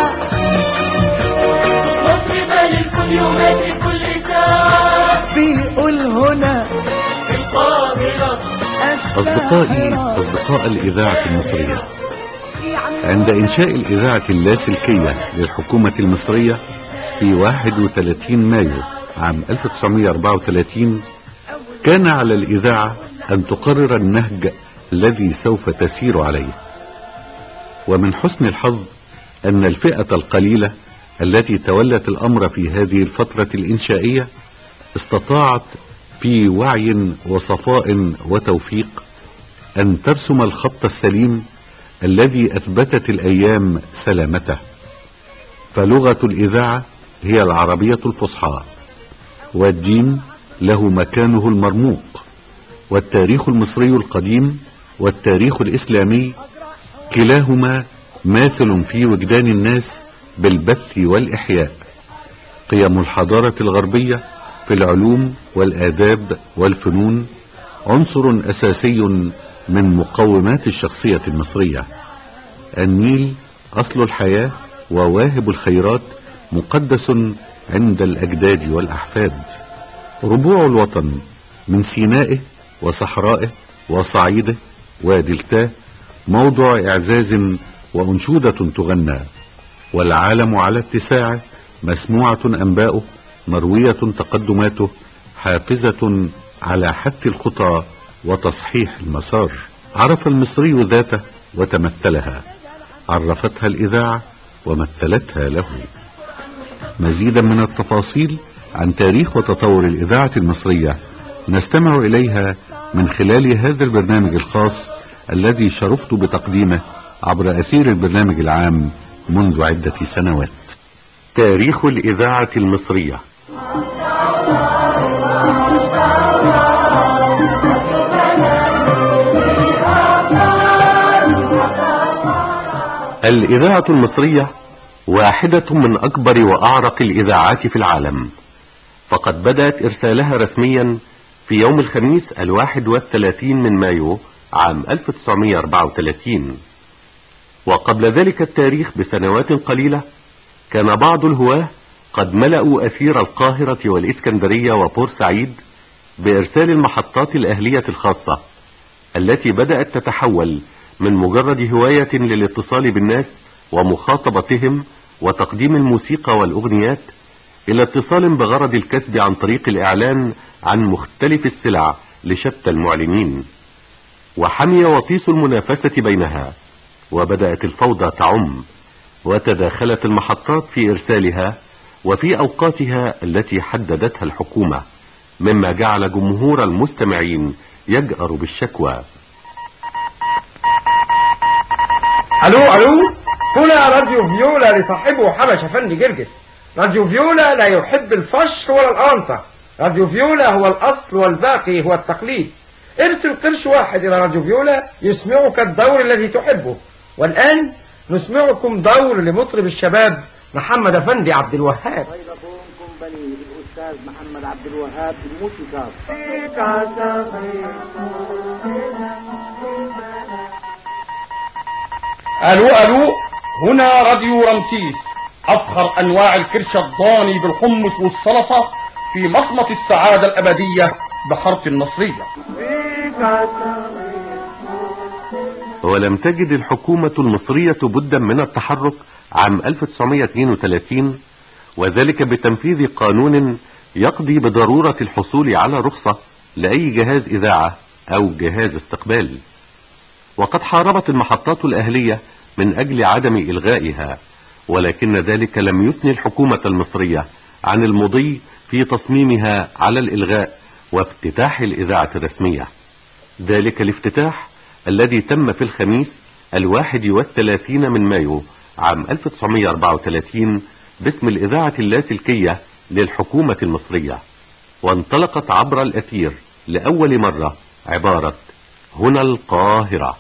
مطربة للكل يومات كل ساعة بيقول هنا في القاهرة أصدقائي أصدقاء الإذاعة المصرية عند إنشاء الإذاعة اللاسلكية للحكومة المصرية في 31 مايو عام 1934 كان على الإذاعة أن تقرر النهج الذي سوف تسير عليه ومن حسن الحظ أن الفئة القليلة التي تولت الأمر في هذه الفترة الإنشائية استطاعت في وعي وصفاء وتوفيق أن ترسم الخط السليم الذي أثبتت الأيام سلامته فلغة الإذاعة هي العربية الفصحى والدين له مكانه المرموق والتاريخ المصري القديم والتاريخ الإسلامي كلاهما ماثل في وجدان الناس بالبث والإحياء قيم الحضارة الغربية في العلوم والآداب والفنون عنصر أساسي من مقومات الشخصية المصرية النيل أصل الحياة وواهب الخيرات مقدس عند الأجداد والأحفاد ربوع الوطن من سينائه وصحرائه وصعيده ودلتاه موضع إعزاز وأنشودة تغنى والعالم على اتساعه مسموعة أنباؤه مروية تقدماته حافزة على حث الخطى وتصحيح المسار عرف المصري ذاته وتمثلها عرفتها الإذاعة ومثلتها له مزيدا من التفاصيل عن تاريخ وتطور الإذاعة المصرية نستمع إليها من خلال هذا البرنامج الخاص الذي شرفت بتقديمه عبر أثير البرنامج العام منذ عدة سنوات تاريخ الإذاعة المصرية الإذاعة المصرية واحدة من أكبر وأعرق الإذاعات في العالم فقد بدأت إرسالها رسميا في يوم الخميس الواحد والثلاثين من مايو عام 1934 وقبل ذلك التاريخ بسنوات قليلة كان بعض الهواة قد ملأوا أثير القاهرة والإسكندرية وبورسعيد بإرسال المحطات الأهلية الخاصة التي بدأت تتحول من مجرد هواية للاتصال بالناس ومخاطبتهم وتقديم الموسيقى والأغنيات إلى اتصال بغرض الكسب عن طريق الإعلان عن مختلف السلع لشتى المعلنين وحمي وطيس المنافسة بينها وبدأت الفوضى تعم وتداخلت المحطات في إرسالها وفي أوقاتها التي حددتها الحكومة مما جعل جمهور المستمعين يجأر بالشكوى الو الو هنا راديو فيولا لصاحبه حبش فندي جرجس راديو فيولا لا يحب الفش ولا الأنطة راديو فيولا هو الأصل والباقي هو التقليد ارسل قرش واحد إلى راديو فيولا يسمعك الدور الذي تحبه والآن نسمعكم دور لمطرب الشباب محمد أفندي عبد الوهاب كومباني الأستاذ محمد عبد الوهاب الموسيقار الو الو هنا راديو رمسيس افخر انواع الكرش الضاني بالحمص والسلطة في مصمت السعادة الابدية بحارة النصرية ولم تجد الحكومة المصرية بدا من التحرك عام 1932 وذلك بتنفيذ قانون يقضي بضرورة الحصول على رخصة لأي جهاز إذاعة أو جهاز استقبال وقد حاربت المحطات الأهلية من أجل عدم إلغائها ولكن ذلك لم يثني الحكومة المصرية عن المضي في تصميمها على الإلغاء وافتتاح الإذاعة الرسمية ذلك الافتتاح الذي تم في الخميس الواحد والثلاثين من مايو عام 1934 باسم الإذاعة اللاسلكية للحكومة المصرية وانطلقت عبر الأثير لأول مرة عبارة هنا القاهرة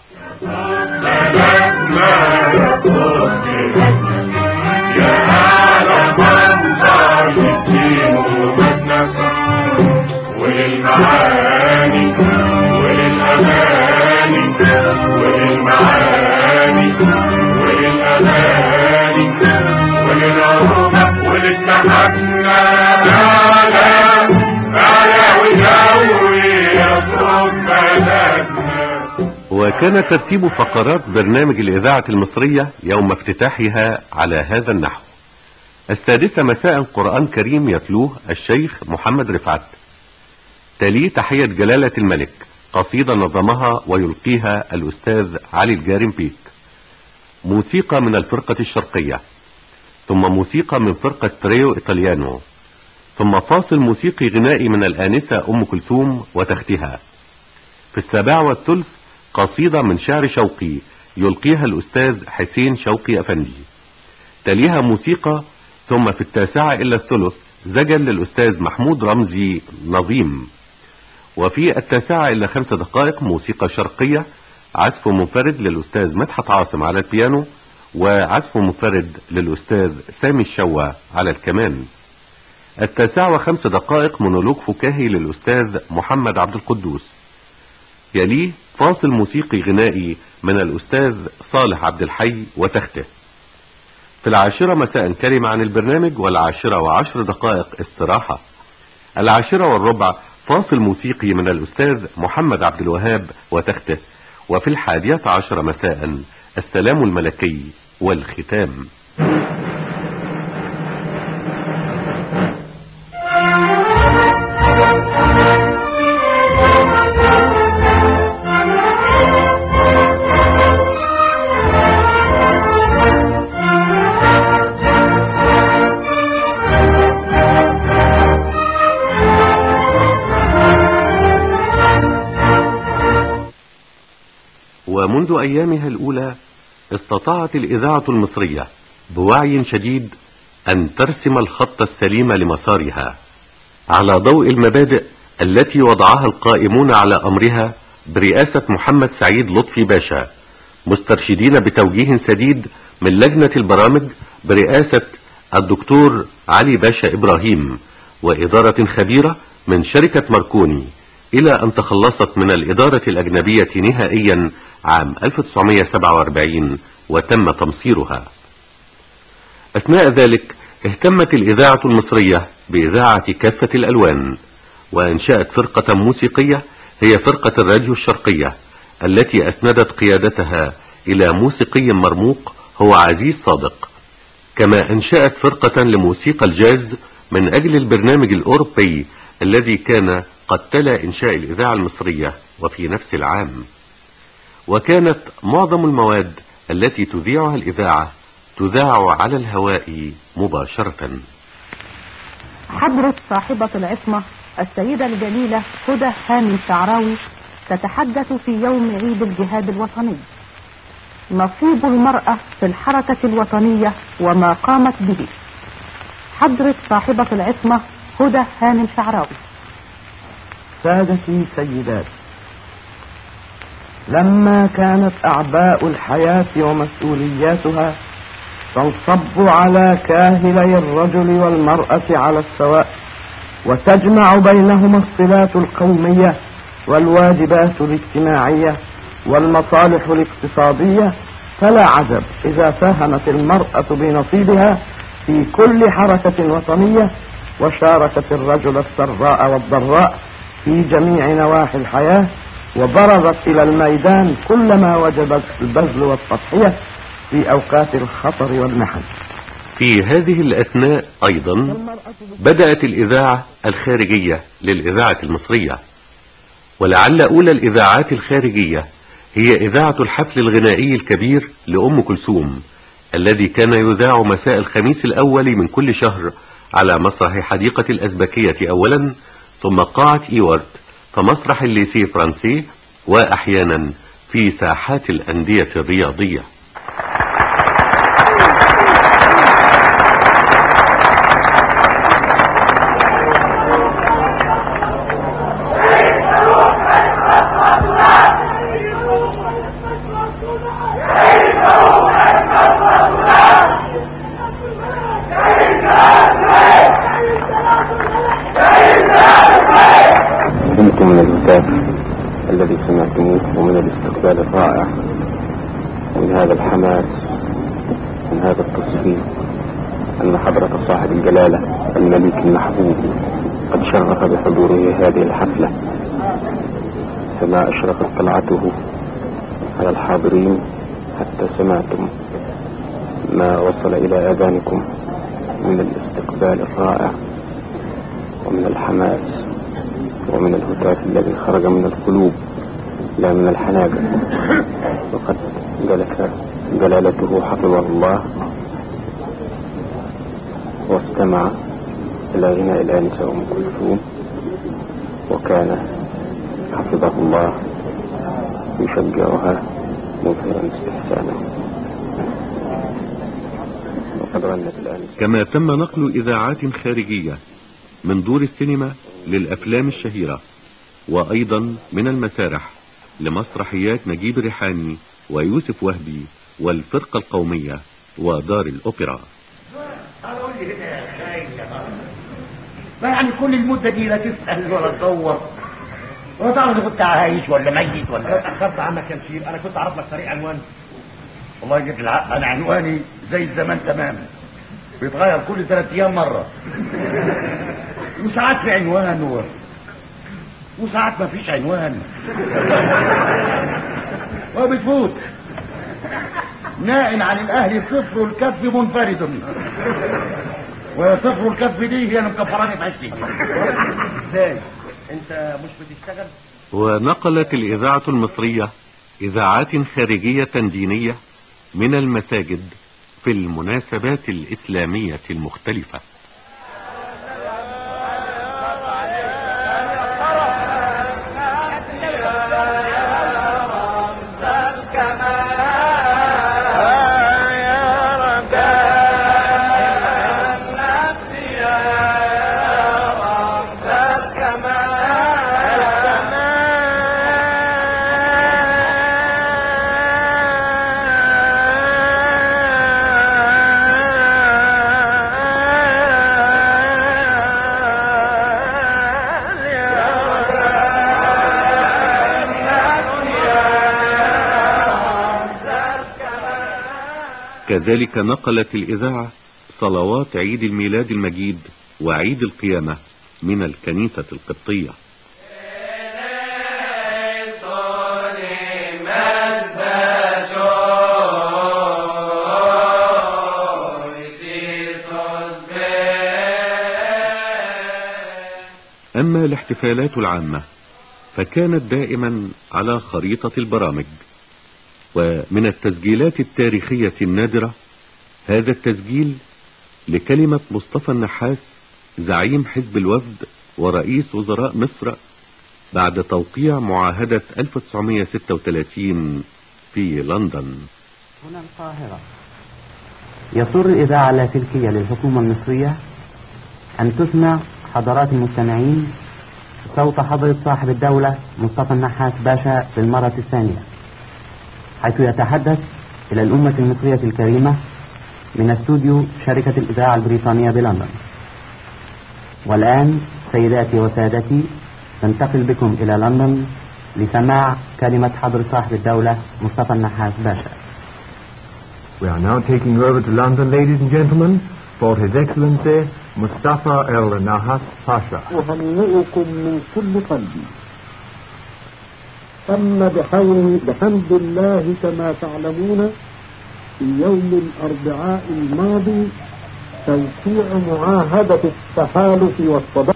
وللمعاني وللأماني وللمعاني وللأماني وللعروبة وللتحنى على على وجوي يصرف بلدنا وكان ترتيب فقرات برنامج الإذاعة المصرية يوم افتتاحها على هذا النحو السادسة مساء قرآن كريم يتلوه الشيخ محمد رفعت تليه تحية جلالة الملك قصيدة نظمها ويلقيها الأستاذ علي الجارمبيك موسيقى من الفرقة الشرقية ثم موسيقى من فرقة تريو إيطاليانو ثم فاصل موسيقي غنائي من الآنسة أم كلثوم وتختها في السابعة والثلث قصيدة من شعر شوقي يلقيها الأستاذ حسين شوقي أفندي تليها موسيقى ثم في التاسعة إلى الثلث زجل للأستاذ محمود رمزي نظيم وفي التاسعة إلى خمس دقائق موسيقى شرقية عزف منفرد للأستاذ مدحت عاصم على البيانو وعزف منفرد للأستاذ سامي الشوا على الكمان التاسعة وخمس دقائق مونولوج فكاهي للأستاذ محمد عبد القدوس يليه فاصل موسيقي غنائي من الأستاذ صالح عبد الحي وتخته في العاشرة مساء كلمة عن البرنامج والعاشرة وعشر دقائق استراحة العاشرة والربع فاصل موسيقي من الأستاذ محمد عبد الوهاب وتخته وفي الحادية عشر مساء السلام الملكي والختام ومنذ أيامها الأولى استطاعت الإذاعة المصرية بوعي شديد أن ترسم الخط السليم لمسارها على ضوء المبادئ التي وضعها القائمون على أمرها برئاسة محمد سعيد لطفي باشا مسترشدين بتوجيه سديد من لجنة البرامج برئاسة الدكتور علي باشا إبراهيم وإدارة خبيرة من شركة ماركوني إلى أن تخلصت من الإدارة الأجنبية نهائيا عام 1947 وتم تمصيرها أثناء ذلك اهتمت الإذاعة المصرية بإذاعة كافة الألوان وأنشأت فرقة موسيقية هي فرقة الراديو الشرقية التي أسندت قيادتها إلى موسيقي مرموق هو عزيز صادق كما أنشأت فرقة لموسيقى الجاز من أجل البرنامج الأوروبي الذي كان قد تلا إنشاء الإذاعة المصرية وفي نفس العام وكانت معظم المواد التي تذيعها الإذاعة تذاع على الهواء مباشرة حضرة صاحبة العصمة السيدة الجليلة هدى هاني الشعراوي تتحدث في يوم عيد الجهاد الوطني نصيب المرأة في الحركة الوطنية وما قامت به حضرة صاحبة العصمة هدى هاني الشعراوي سادتي سيداتي لما كانت أعباء الحياة ومسؤولياتها تنصب على كاهلي الرجل والمرأة على السواء وتجمع بينهما الصلات القومية والواجبات الاجتماعية والمصالح الاقتصادية فلا عجب إذا ساهمت المرأة بنصيبها في كل حركة وطنية وشاركت الرجل السراء والضراء في جميع نواحي الحياة وبرزت إلى الميدان كلما وجب البذل والتضحية في أوقات الخطر والمحن في هذه الأثناء أيضا بدأت الإذاعة الخارجية للإذاعة المصرية ولعل أولى الإذاعات الخارجية هي إذاعة الحفل الغنائي الكبير لأم كلثوم الذي كان يذاع مساء الخميس الأول من كل شهر على مسرح حديقة الأزبكية أولا ثم قاعة إيوارد فمسرح الليسي فرانسي وأحيانا في ساحات الأندية الرياضية كنت من الهتاف الذي سمعتموه ومن الاستقبال الرائع من هذا الحماس من هذا التصفيق أن حضرة صاحب الجلالة الملك المحبوب قد شرف بحضوره هذه الحفلة فما أشرفت طلعته على الحاضرين حتى سمعتم ما وصل إلى آذانكم من الاستقبال الرائع ومن الحماس ومن الهتاف الذي خرج من القلوب لا من الحناجر وقد جلس جلالته حفظه الله واستمع إلى غناء الآنسة أم كلثوم وكان حفظه الله يشجعها مظهرا استحسانه وقد غنت الآنسة كما تم نقل إذاعات خارجية من دور السينما للأفلام الشهيرة وأيضا من المسارح لمسرحيات نجيب الريحاني ويوسف وهبي والفرقة القومية ودار الأوبرا قول لي كده يا خاين يا طارق ما يعني كل المدة دي لا تسأل ولا تدور ولا تعرف إذا كنت عايش ولا ميت ولا اتأخرت عنك يا مشير أنا كنت أعرف لك طريق عنوان والله جيت الحق أنا عنواني زي الزمان تماما بيتغير كل ثلاث أيام مرة وساعات في عنوان و... وساعات ما فيش عنوان وبتفوت نائم عن الاهل صفر الكف منفرد وصفر الكف دي هي اللي مكفراني في عشتي ازاي انت مش بتشتغل ونقلت الإذاعة المصرية إذاعات خارجية دينية من المساجد في المناسبات الإسلامية المختلفة كذلك نقلت الإذاعة صلوات عيد الميلاد المجيد وعيد القيامة من الكنيسة القبطية أما الاحتفالات العامة فكانت دائما على خريطة البرامج ومن التسجيلات التاريخية النادرة هذا التسجيل لكلمة مصطفى النحاس زعيم حزب الوفد ورئيس وزراء مصر بعد توقيع معاهدة 1936 في لندن هنا القاهرة يسر الإذاعة اللاسلكية للحكومة المصرية أن تسمع حضرات المستمعين صوت حضرة صاحب الدولة مصطفى النحاس باشا للمرة الثانية حيث يتحدث إلى الأمة المصرية الكريمة من استوديو شركة الإذاعة البريطانية بلندن والآن سيداتي وسادتي ننتقل بكم إلى لندن لسماع كلمة حضر صاحب الدولة مصطفى النحاس باشا We are now taking you over to London, ladies and gentlemen, for His Excellency Mustafa El Nahas Pasha. أهنئكم من كل قلبي تم بحول بحمد الله كما تعلمون في يوم الأربعاء الماضي توقيع معاهدة التحالف والصداقة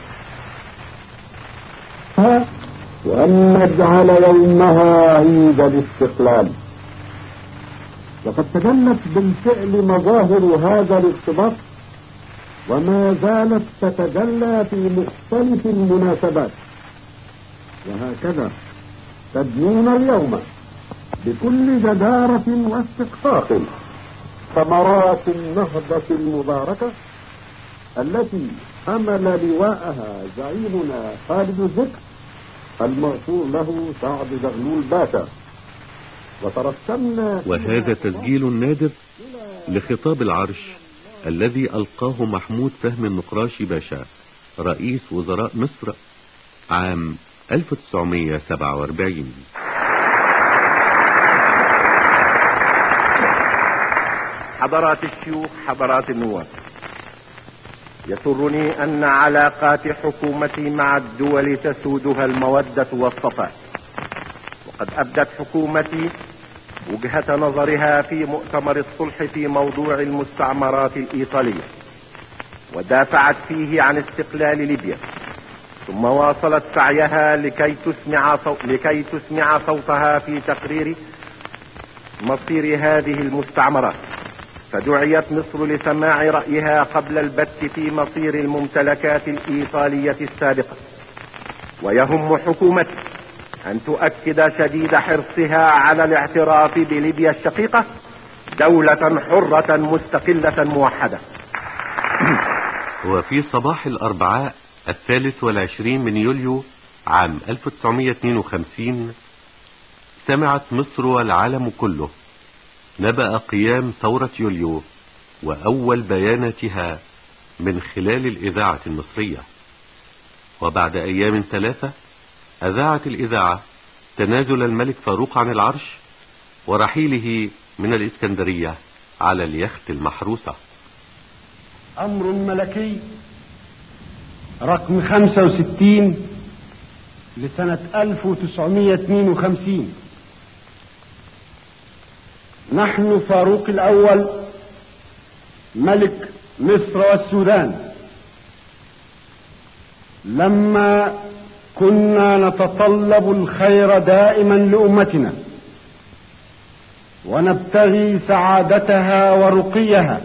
وأن نجعل يومها عيد الاستقلال وقد تجلت بالفعل مظاهر هذا الارتباط وما زالت تتجلى في مختلف المناسبات وهكذا تبنون اليوم بكل جدارة واستحقاق ثمرات النهضة المباركة التي حمل لواءها زعيمنا خالد الذكر المغفور له سعد زغلول باشا وترسمنا وهذا تسجيل نادر لخطاب العرش الذي ألقاه محمود فهم النقراشي باشا رئيس وزراء مصر عام 1947 حضرات الشيوخ حضرات النواب يسرني أن علاقات حكومتي مع الدول تسودها المودة والصفاء وقد أبدت حكومتي وجهة نظرها في مؤتمر الصلح في موضوع المستعمرات الإيطالية ودافعت فيه عن استقلال ليبيا ثم واصلت سعيها لكي تسمع صو... لكي تسمع صوتها في تقرير مصير هذه المستعمرات فدعيت مصر لسماع رأيها قبل البت في مصير الممتلكات الإيطالية السابقة ويهم حكومتي أن تؤكد شديد حرصها على الاعتراف بليبيا الشقيقة دولة حرة مستقلة موحدة وفي صباح الأربعاء الثالث والعشرين من يوليو عام 1952 سمعت مصر والعالم كله نبأ قيام ثورة يوليو وأول بياناتها من خلال الإذاعة المصرية وبعد أيام ثلاثة أذاعت الإذاعة تنازل الملك فاروق عن العرش ورحيله من الإسكندرية على اليخت المحروسة أمر ملكي رقم 65 لسنة 1952 نحن فاروق الأول ملك مصر والسودان لما كنا نتطلب الخير دائما لأمتنا ونبتغي سعادتها ورقيها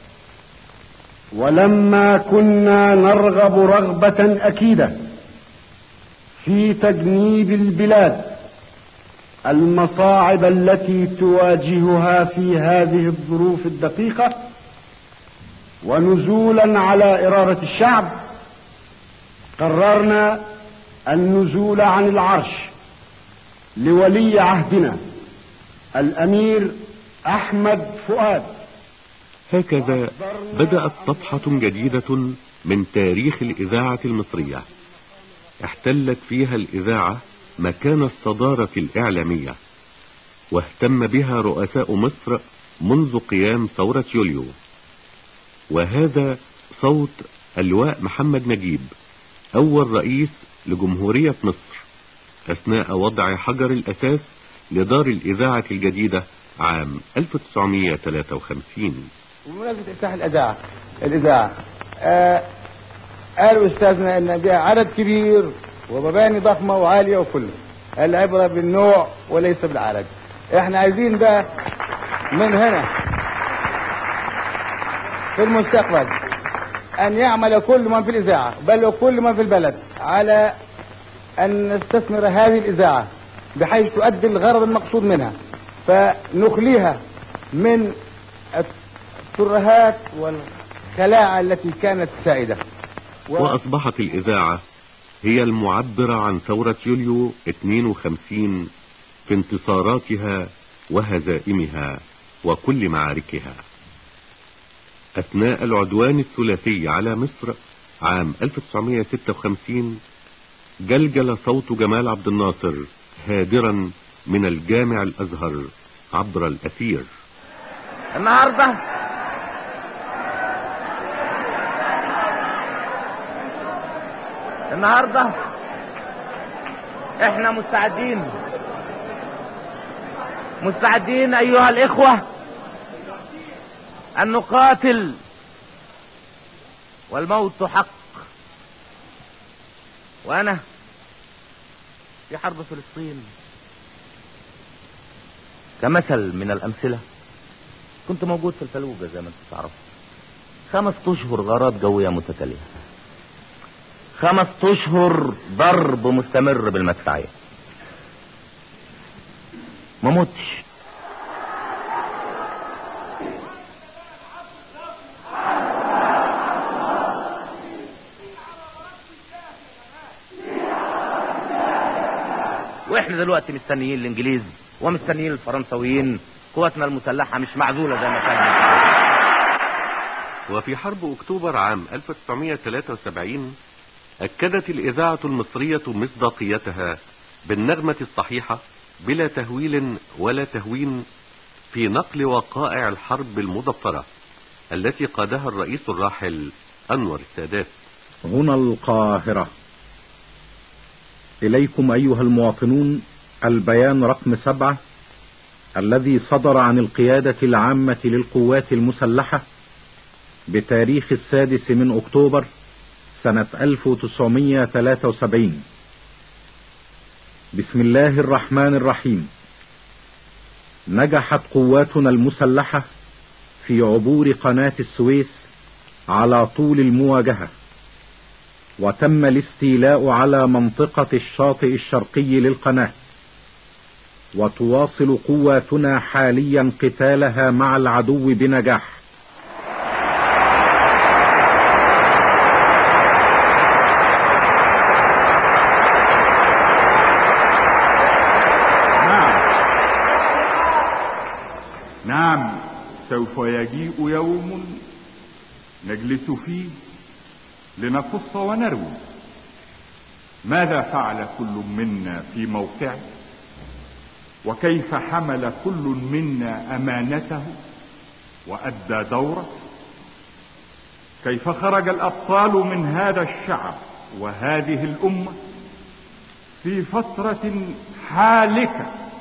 ولما كنا نرغب رغبة أكيدة في تجنيب البلاد المصاعب التي تواجهها في هذه الظروف الدقيقة ونزولا على إرادة الشعب قررنا النزول عن العرش لولي عهدنا الأمير أحمد فؤاد هكذا بدأت صفحة جديدة من تاريخ الإذاعة المصرية احتلت فيها الإذاعة مكان الصدارة الإعلامية واهتم بها رؤساء مصر منذ قيام ثورة يوليو وهذا صوت اللواء محمد نجيب أول رئيس لجمهورية مصر أثناء وضع حجر الأساس لدار الإذاعة الجديدة عام 1953 بمناسبة إفتتاح الإذاعة الإذاعة آه قالوا أستاذنا إن ده عدد كبير ومباني ضخمة وعالية وكله العبرة بالنوع وليس بالعدد احنا عايزين بقى من هنا في المستقبل أن يعمل كل من في الإذاعة بل وكل من في البلد على أن نستثمر هذه الإذاعة بحيث تؤدي الغرض المقصود منها فنخليها من الترهات والخلاعة التي كانت سائدة وأصبحت الإذاعة هي المعبرة عن ثورة يوليو 52 في انتصاراتها وهزائمها وكل معاركها أثناء العدوان الثلاثي على مصر عام 1956 جلجل صوت جمال عبد الناصر هادرا من الجامع الأزهر عبر الأثير النهارده النهارده احنا مستعدين مستعدين ايها الاخوه ان نقاتل والموت حق وانا في حرب فلسطين كمثل من الامثله كنت موجود في الفلوجه زي ما انتم تعرفوا خمس اشهر غارات جويه متتاليه خمس اشهر ضرب مستمر بالمدفعيه ما متش واحنا دلوقتي مستنيين الانجليز ومستنيين الفرنسويين قواتنا المسلحه مش معزوله زي ما كانت وفي حرب أكتوبر عام 1973 أكدت الإذاعة المصرية مصداقيتها بالنغمة الصحيحة بلا تهويل ولا تهوين في نقل وقائع الحرب المضطرة التي قادها الرئيس الراحل أنور السادات هنا القاهرة إليكم أيها المواطنون البيان رقم سبعة الذي صدر عن القيادة العامة للقوات المسلحة بتاريخ السادس من أكتوبر سنة 1973 بسم الله الرحمن الرحيم نجحت قواتنا المسلحة في عبور قناة السويس على طول المواجهة وتم الاستيلاء على منطقة الشاطئ الشرقي للقناة وتواصل قواتنا حاليا قتالها مع العدو بنجاح نعم سوف يجيء يوم نجلس فيه لنقص ونروي ماذا فعل كل منا في موقعه وكيف حمل كل منا امانته وادى دوره كيف خرج الابطال من هذا الشعب وهذه الامه في فتره حالكه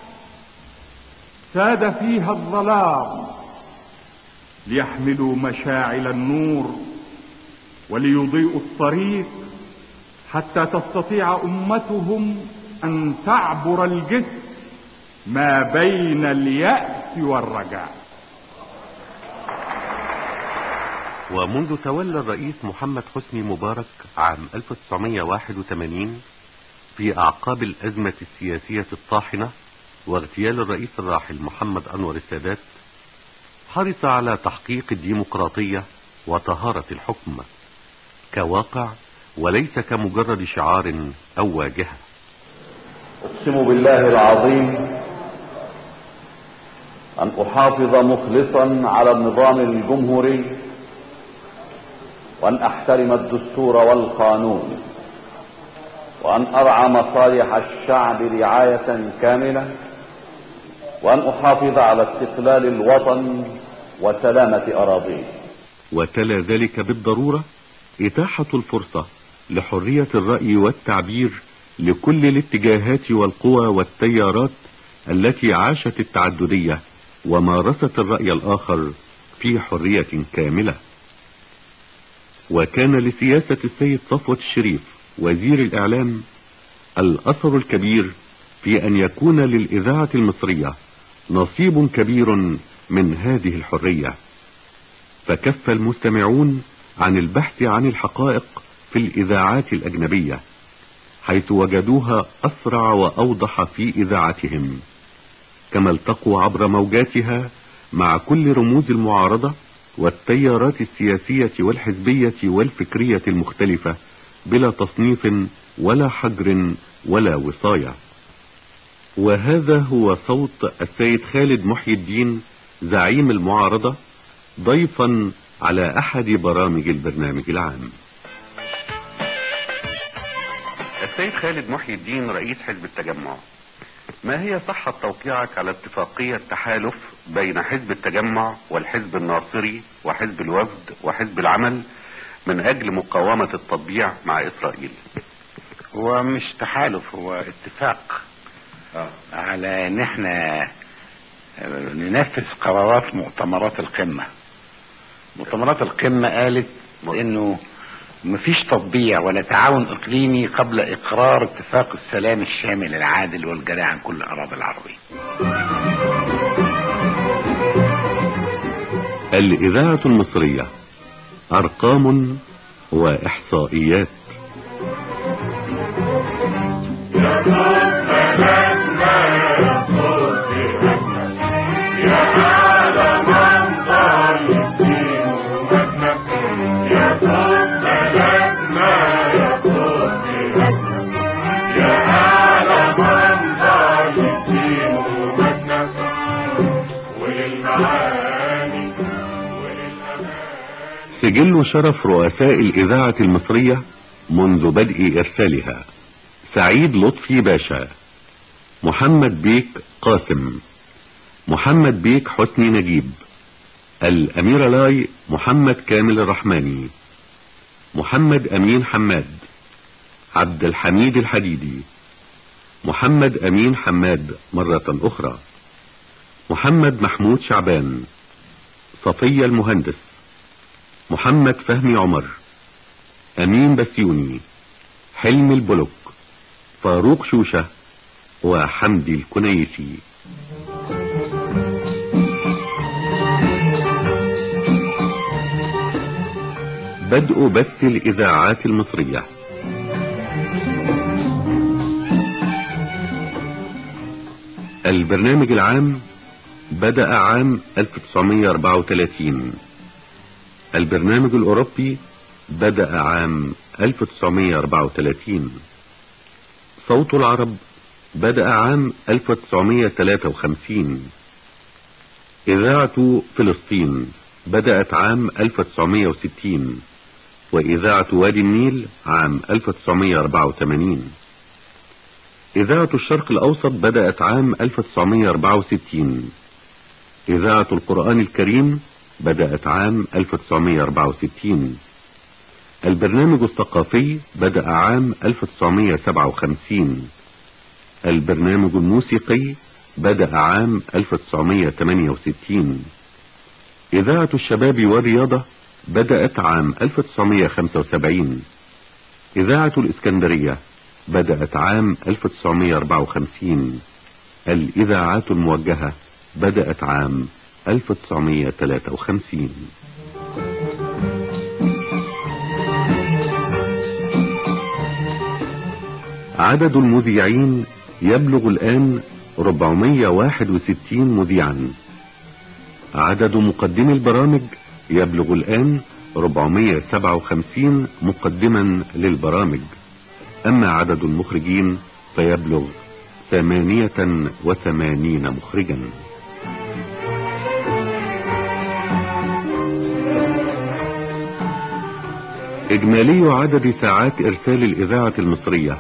ساد فيها الظلام ليحملوا مشاعل النور وليضيئوا الطريق حتى تستطيع امتهم ان تعبر الجسر ما بين الياس والرجاء ومنذ تولى الرئيس محمد حسني مبارك عام 1981 في أعقاب الأزمة السياسية الطاحنة واغتيال الرئيس الراحل محمد أنور السادات حرص على تحقيق الديمقراطية وطهارة الحكم كواقع وليس كمجرد شعار أو واجهة أقسم بالله العظيم أن أحافظ مخلصا على النظام الجمهوري وأن أحترم الدستور والقانون وأن أرعى مصالح الشعب رعاية كاملة وأن أحافظ على استقلال الوطن وسلامة أراضيه وتلا ذلك بالضرورة إتاحة الفرصة لحرية الرأي والتعبير لكل الاتجاهات والقوى والتيارات التي عاشت التعددية ومارست الرأي الآخر في حرية كاملة وكان لسياسة السيد صفوة الشريف وزير الإعلام الأثر الكبير في أن يكون للإذاعة المصرية نصيب كبير من هذه الحرية فكف المستمعون عن البحث عن الحقائق في الإذاعات الأجنبية حيث وجدوها أسرع وأوضح في إذاعتهم كما التقوا عبر موجاتها مع كل رموز المعارضة والتيارات السياسية والحزبية والفكرية المختلفة بلا تصنيف ولا حجر ولا وصاية وهذا هو صوت السيد خالد محي الدين زعيم المعارضة ضيفا على أحد برامج البرنامج العام السيد خالد محي الدين رئيس حزب التجمع ما هي صحة توقيعك على اتفاقية تحالف بين حزب التجمع والحزب الناصري وحزب الوفد وحزب العمل من أجل مقاومة التطبيع مع إسرائيل هو مش تحالف هو اتفاق آه. على ان احنا ننفذ قرارات مؤتمرات القمة مؤتمرات القمة قالت انه مفيش تطبيع ولا تعاون اقليمي قبل اقرار اتفاق السلام الشامل العادل والجري عن كل الاراضي العربية الإذاعة المصرية أرقام وإحصائيات سجل شرف رؤساء الإذاعة المصرية منذ بدء إرسالها سعيد لطفي باشا محمد بيك قاسم محمد بيك حسني نجيب الأمير لاي محمد كامل الرحماني محمد أمين حماد عبد الحميد الحديدي محمد أمين حماد مرة أخرى محمد محمود شعبان صفية المهندس محمد فهمي عمر أمين بسيوني حلمي البلوك فاروق شوشة وحمدي الكنيسي بدء بث الإذاعات المصرية البرنامج العام بدأ عام 1934 البرنامج الأوروبي بدأ عام 1934 صوت العرب بدأ عام 1953 إذاعة فلسطين بدأت عام 1960 وإذاعة وادي النيل عام 1984 إذاعة الشرق الأوسط بدأت عام 1964 إذاعة القرآن الكريم بدأت عام 1964 البرنامج الثقافي بدأ عام 1957 البرنامج الموسيقي بدأ عام 1968 إذاعة الشباب والرياضة بدأت عام 1975 إذاعة الإسكندرية بدأت عام 1954 الإذاعات الموجهة بدأت عام 1953 عدد المذيعين يبلغ الآن 461 مذيعا عدد مقدمي البرامج يبلغ الآن 457 مقدما للبرامج أما عدد المخرجين فيبلغ 88 مخرجا إجمالي عدد ساعات إرسال الإذاعة المصرية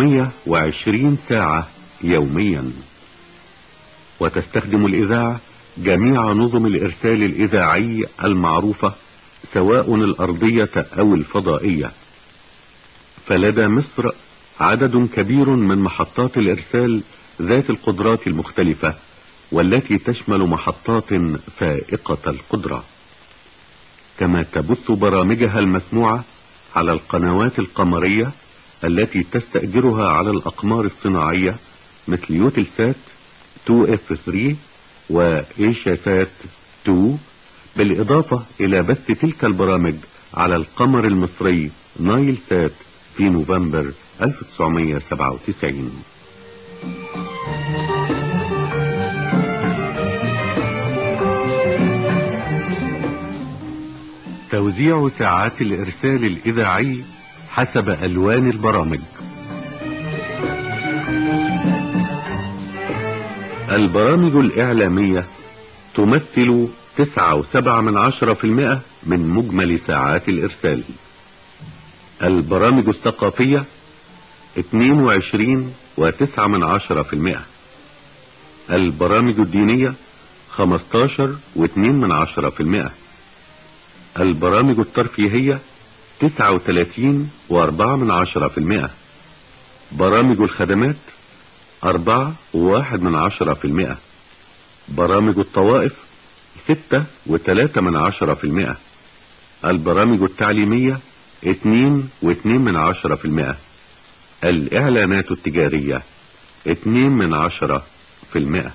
420 ساعة يوميا وتستخدم الإذاعة جميع نظم الإرسال الإذاعي المعروفة سواء الأرضية أو الفضائية فلدى مصر عدد كبير من محطات الإرسال ذات القدرات المختلفة والتي تشمل محطات فائقة القدرة كما تبث برامجها المسموعة على القنوات القمرية التي تستأجرها على الأقمار الصناعية مثل يوتلسات 2F3 وإيشاسات 2 بالإضافة إلى بث تلك البرامج على القمر المصري نايل سات في نوفمبر 1997 توزيع ساعات الإرسال الإذاعي حسب ألوان البرامج البرامج الإعلامية تمثل تسعة وسبعة من عشرة في المئة من مجمل ساعات الإرسال البرامج الثقافية اتنين وعشرين وتسعة من عشرة في المئة البرامج الدينية خمستاشر واتنين من عشرة في المئة البرامج الترفيهية تسعة وتلاتين واربعة من عشرة في المئة برامج الخدمات أربعة وواحد من عشرة في المئة برامج الطوائف ستة وتلاتة من عشرة في المئة البرامج التعليمية اتنين واتنين من عشرة في المئة الإعلانات التجارية اتنين من عشرة في المئة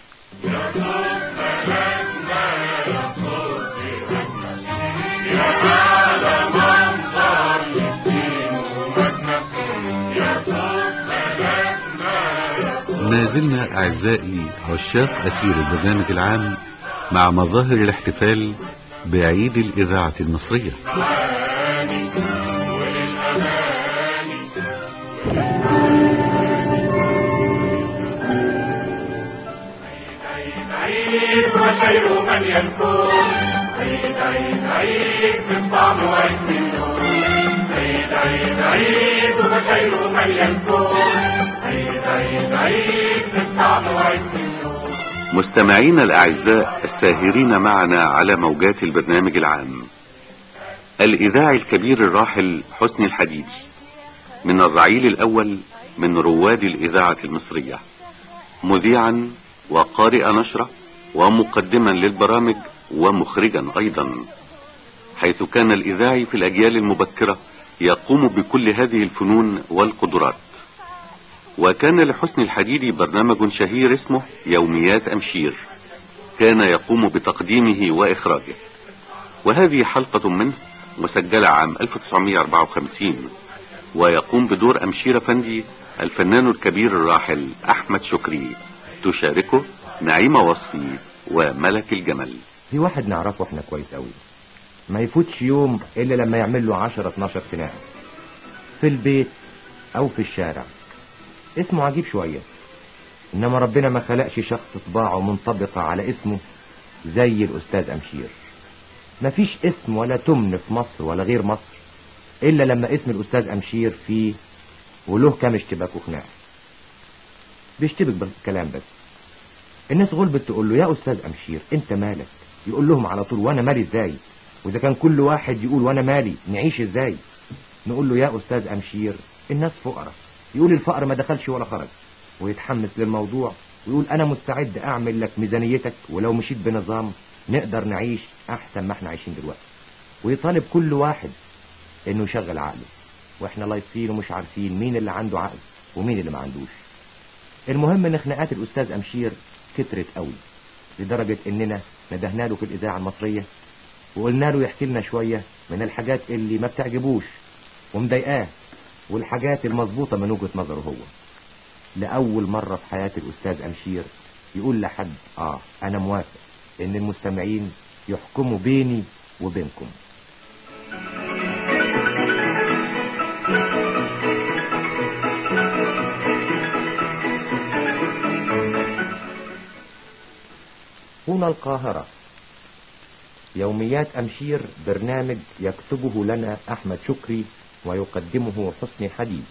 ما زلنا أعزائي عشاق أثير البرنامج العام مع مظاهر الاحتفال بعيد الإذاعة المصرية عيد وشير من ينكون عيد عيد عيد من طعم وعيد من لون عيد عيد عيد وشير من ينكون عيد عيد عيد من طعم وعيد من لون مستمعينا الأعزاء الساهرين معنا على موجات البرنامج العام الإذاعي الكبير الراحل حسني الحديدي من الرعيل الأول من رواد الإذاعة المصرية مذيعا وقارئ نشرة ومقدما للبرامج ومخرجا أيضا حيث كان الإذاعي في الأجيال المبكرة يقوم بكل هذه الفنون والقدرات وكان لحسن الحديدي برنامج شهير اسمه يوميات أمشير كان يقوم بتقديمه وإخراجه وهذه حلقة منه مسجلة عام 1954 ويقوم بدور أمشير فندي الفنان الكبير الراحل أحمد شكري تشاركه نعيمة وصفي وملك الجمل في واحد نعرفه احنا كويس قوي ما يفوتش يوم الا لما يعمل له 10 12 خناقه في البيت او في الشارع اسمه عجيب شويه انما ربنا ما خلقش شخص طباعه منطبقه على اسمه زي الاستاذ امشير مفيش اسم ولا تمن في مصر ولا غير مصر الا لما اسم الاستاذ امشير فيه وله كام اشتباك وخناقه بيشتبك بالكلام بس الناس غلبت تقول له يا استاذ امشير انت مالك يقول لهم على طول وانا مالي ازاي واذا كان كل واحد يقول وانا مالي نعيش ازاي نقول له يا استاذ امشير الناس فقراء يقول الفقر ما دخلش ولا خرج ويتحمس للموضوع ويقول انا مستعد اعمل لك ميزانيتك ولو مشيت بنظام نقدر نعيش احسن ما احنا عايشين دلوقتي ويطالب كل واحد انه يشغل عقله واحنا لايصين ومش عارفين مين اللي عنده عقل ومين اللي ما عندوش المهم ان خناقات الاستاذ امشير كترت قوي لدرجة اننا ندهنا له في الاذاعة المصرية وقلنا له يحكي لنا شوية من الحاجات اللي ما بتعجبوش ومضايقاه والحاجات المظبوطة من وجهة نظره هو لأول مرة في حياة الأستاذ أمشير يقول لحد آه أنا موافق إن المستمعين يحكموا بيني وبينكم هنا القاهرة يوميات أمشير برنامج يكتبه لنا أحمد شكري ويقدمه حسني حديدي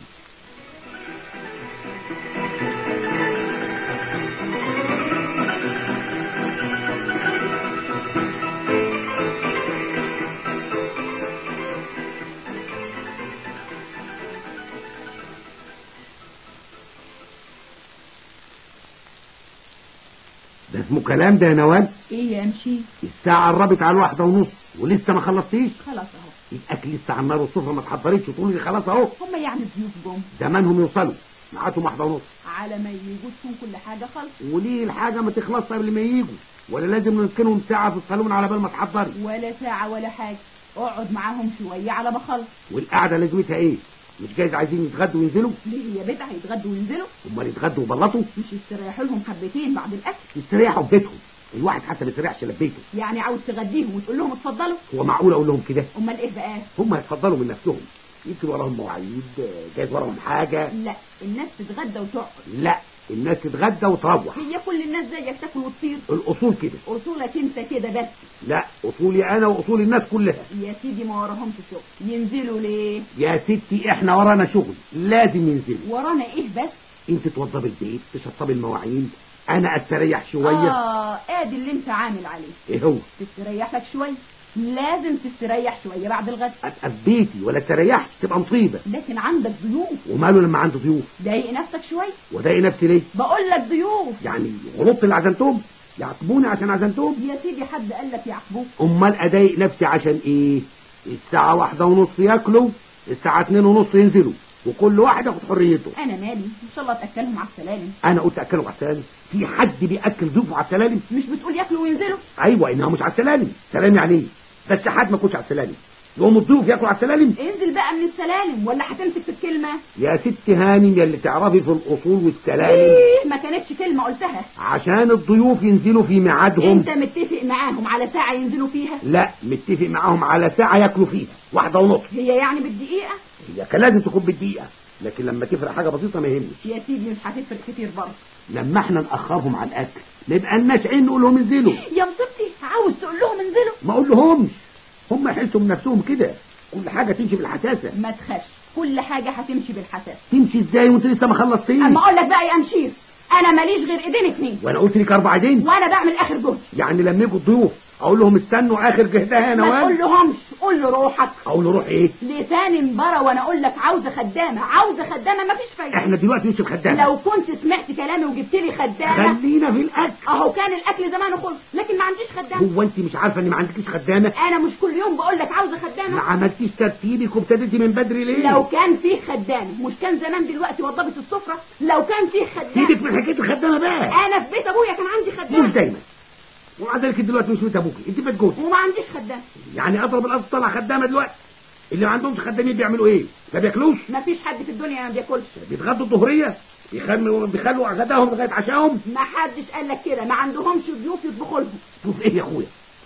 ده اسمه كلام ده يا نوال ايه يا مشي الساعة قربت على الواحدة ونص ولسه ما خلصتيش خلاص اهو الأكل لسه على النار والسفرة ما اتحضرتش وتقولي لي خلاص أهو هما يعني ضيوف جم زمانهم يوصلوا ميعادهم واحدة ونص على ما يجوا تكون كل حاجة خلص وليه الحاجة ما تخلص قبل ما يجوا ولا لازم نسكنهم ساعة في الصالون على بال ما تحضري ولا ساعة ولا حاجة اقعد معاهم شوية على ما اخلص والقعدة لازمتها ايه مش جايز عايزين يتغدوا وينزلوا ليه هي بدعة يتغدوا وينزلوا امال يتغدوا وبلطوا مش يستريحوا لهم حبتين بعد الاكل يستريحوا في بيتهم الواحد حتى ما يستريحش الا في بيته يعني عاوز تغديهم وتقول لهم اتفضلوا هو معقول اقول لهم كده امال ايه بقى هم هيتفضلوا من نفسهم يمكن وراهم مواعيد جايز وراهم حاجة لا الناس تتغدى وتقعد لا الناس تتغدى وتروح هي كل الناس زيك تاكل وتطير الاصول كده اصولك انت كده بس لا اصولي انا واصول الناس كلها يا سيدي ما وراهمش شغل ينزلوا ليه يا ستي احنا ورانا شغل لازم ينزلوا ورانا ايه بس انت توضبي البيت تشطبي المواعين انا استريح شويه اه ادي اللي انت عامل عليه ايه هو تستريح لك شويه لازم تستريح شويه بعد الغد ابقى في بيتي ولا استريحت تبقى مصيبه لكن عندك ضيوف وماله لما عندي ضيوف ضايق نفسك شويه وضايق نفسي ليه بقول لك ضيوف يعني غلطت اللي عزمتهم يعاقبوني عشان عزمتهم يا سيدي حد قال لك يعاقبوك امال اضايق نفسي عشان ايه الساعه واحدة ونص ياكلوا الساعه اتنين ونص ينزلوا وكل واحد ياخد حريته انا مالي ان شاء الله تاكلهم على السلالم انا قلت اكلهم على السلالم في حد بياكل ضيوفه على السلالم مش بتقول ياكلوا وينزلوا ايوه انها مش على السلالم سلام يعني ايه بس حد ما يكونش على السلالم يقوم الضيوف ياكلوا على السلالم انزل بقى من السلالم ولا هتمسك في الكلمه يا ست هانم يا اللي تعرفي في الاصول والسلالم ايه ما كانتش كلمه قلتها عشان الضيوف ينزلوا في ميعادهم انت متفق معاهم على ساعه ينزلوا فيها لا متفق معاهم على ساعه ياكلوا فيها واحدة ونص هي يعني بالدقيقه هي كان لازم تكون بالدقيقه لكن لما تفرق حاجه بسيطه ما يهمش يا سيدي مش هتفرق كتير برضه لما احنا ناخرهم على الاكل نبقى الناشئين نقول لهم انزلوا يا مصيبتي عاوز تقول لهم انزلوا ما اقول لهمش هم يحسوا بنفسهم كده كل حاجه تمشي بالحساسه ما تخافش كل حاجه هتمشي بالحساس تمشي ازاي وانت لسه ما خلصتيش اما اقول لك بقى يا مشير انا ماليش غير ايدين اتنين وانا قلت لك اربع ايدين وانا بعمل اخر جهد يعني لما يجوا الضيوف اقول لهم استنوا اخر جهدها يا ما نوال تقول لهمش قول له روحك اقول له روح ايه لساني مبرى وانا اقول لك عاوزه خدامه عاوزه خدامه مفيش فايده احنا دلوقتي مش الخدامه لو كنت سمعت كلامي وجبت لي خدامه خلينا في الاكل اهو كان الاكل زمانه خلص لكن ما عنديش خدامه هو انت مش عارفه ان ما عندكيش خدامه انا مش كل يوم بقول لك عاوزه ما خدامه عملتيش ترتيبك وابتديتي من بدري ليه لو كان فيه خدامه مش كان زمان دلوقتي وضبت السفره لو كان فيه خدامه سيبك من حكايه الخدامه بقى انا في بيت ابويا كان عندي مش خدامه دايما ومع ذلك دلوقتي مش بيت ابوكي انت في بيت جوزك وما عنديش خدامه يعني اضرب الارض طلع خدامه دلوقتي اللي ما عندهمش خدامين بيعملوا ايه ما بياكلوش مفيش حد في الدنيا ما بياكلش بيتغدوا الظهريه بيخلوا بيخلوا غداهم لغايه عشاهم ما حدش قال لك كده ما عندهمش ضيوف يطبخوا لهم شوف ايه يا اخويا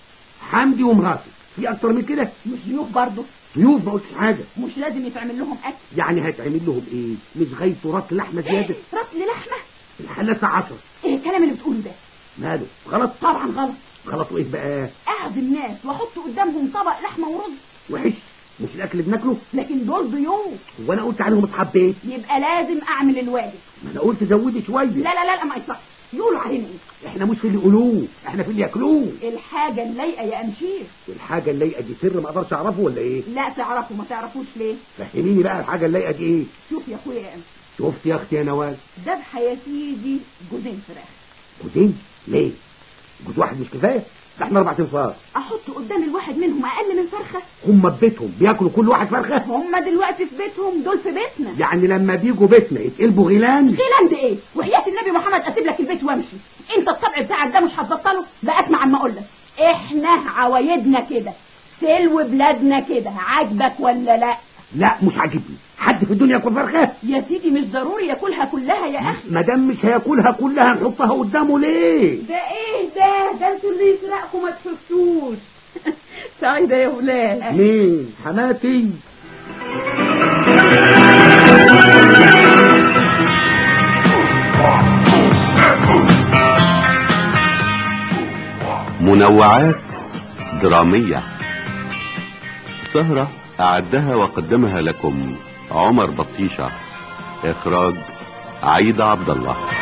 حمدي ومراتي في اكتر من كده مش ضيوف برضه ضيوف ما قلتش حاجه مش لازم يتعمل لهم اكل يعني هيتعمل لهم ايه مش غايته رطل لحمه زياده رطل لحمه الحله الساعه 10 ايه الكلام اللي بتقوله ده ماله غلط طبعا غلط غلطوا ايه بقى اعزم ناس واحط قدامهم طبق لحمه ورز وحش مش الاكل اللي بناكله لكن دول ضيوف هو انا قلت عليهم اصحاب بيت يبقى لازم اعمل الواجب ما انا قلت زودي شويه لا لا لا, لا ما يصحش يقولوا علينا ايه احنا مش في اللي يقولوه احنا في اللي ياكلوه الحاجه اللايقه يا امشير الحاجه اللايقه دي سر ما اقدرش اعرفه ولا ايه لا تعرفوا ما تعرفوش ليه فهميني بقى الحاجه اللايقه دي ايه شوف يا اخويا يا امشير شفت يا اختي يا نوال ذبح يا سيدي جوزين فراخ جوزين ليه جوز واحد مش كفايه ده احنا اربع تنفار احط قدام الواحد منهم اقل من فرخه هم في بيتهم بياكلوا كل واحد فرخه هم دلوقتي في بيتهم دول في بيتنا يعني لما بيجوا بيتنا يتقلبوا غيلان غيلان ده ايه وحياه النبي محمد اسيب لك البيت وامشي انت الطبع بتاعك ده مش هتبطله بقى اسمع عما اقول لك احنا عوايدنا كده سلو بلادنا كده عاجبك ولا لا لا مش عاجبني حد في الدنيا ياكل فرخه يا سيدي مش ضروري ياكلها كلها يا اخي ما دام مش هياكلها كلها نحطها قدامه ليه ده ايه ده ده انتوا اللي يسرقكم ما تحسوش سعيدة يا ولاد مين حماتي منوعات درامية سهرة أعدها وقدمها لكم عمر بطيشة إخراج عيد عبد الله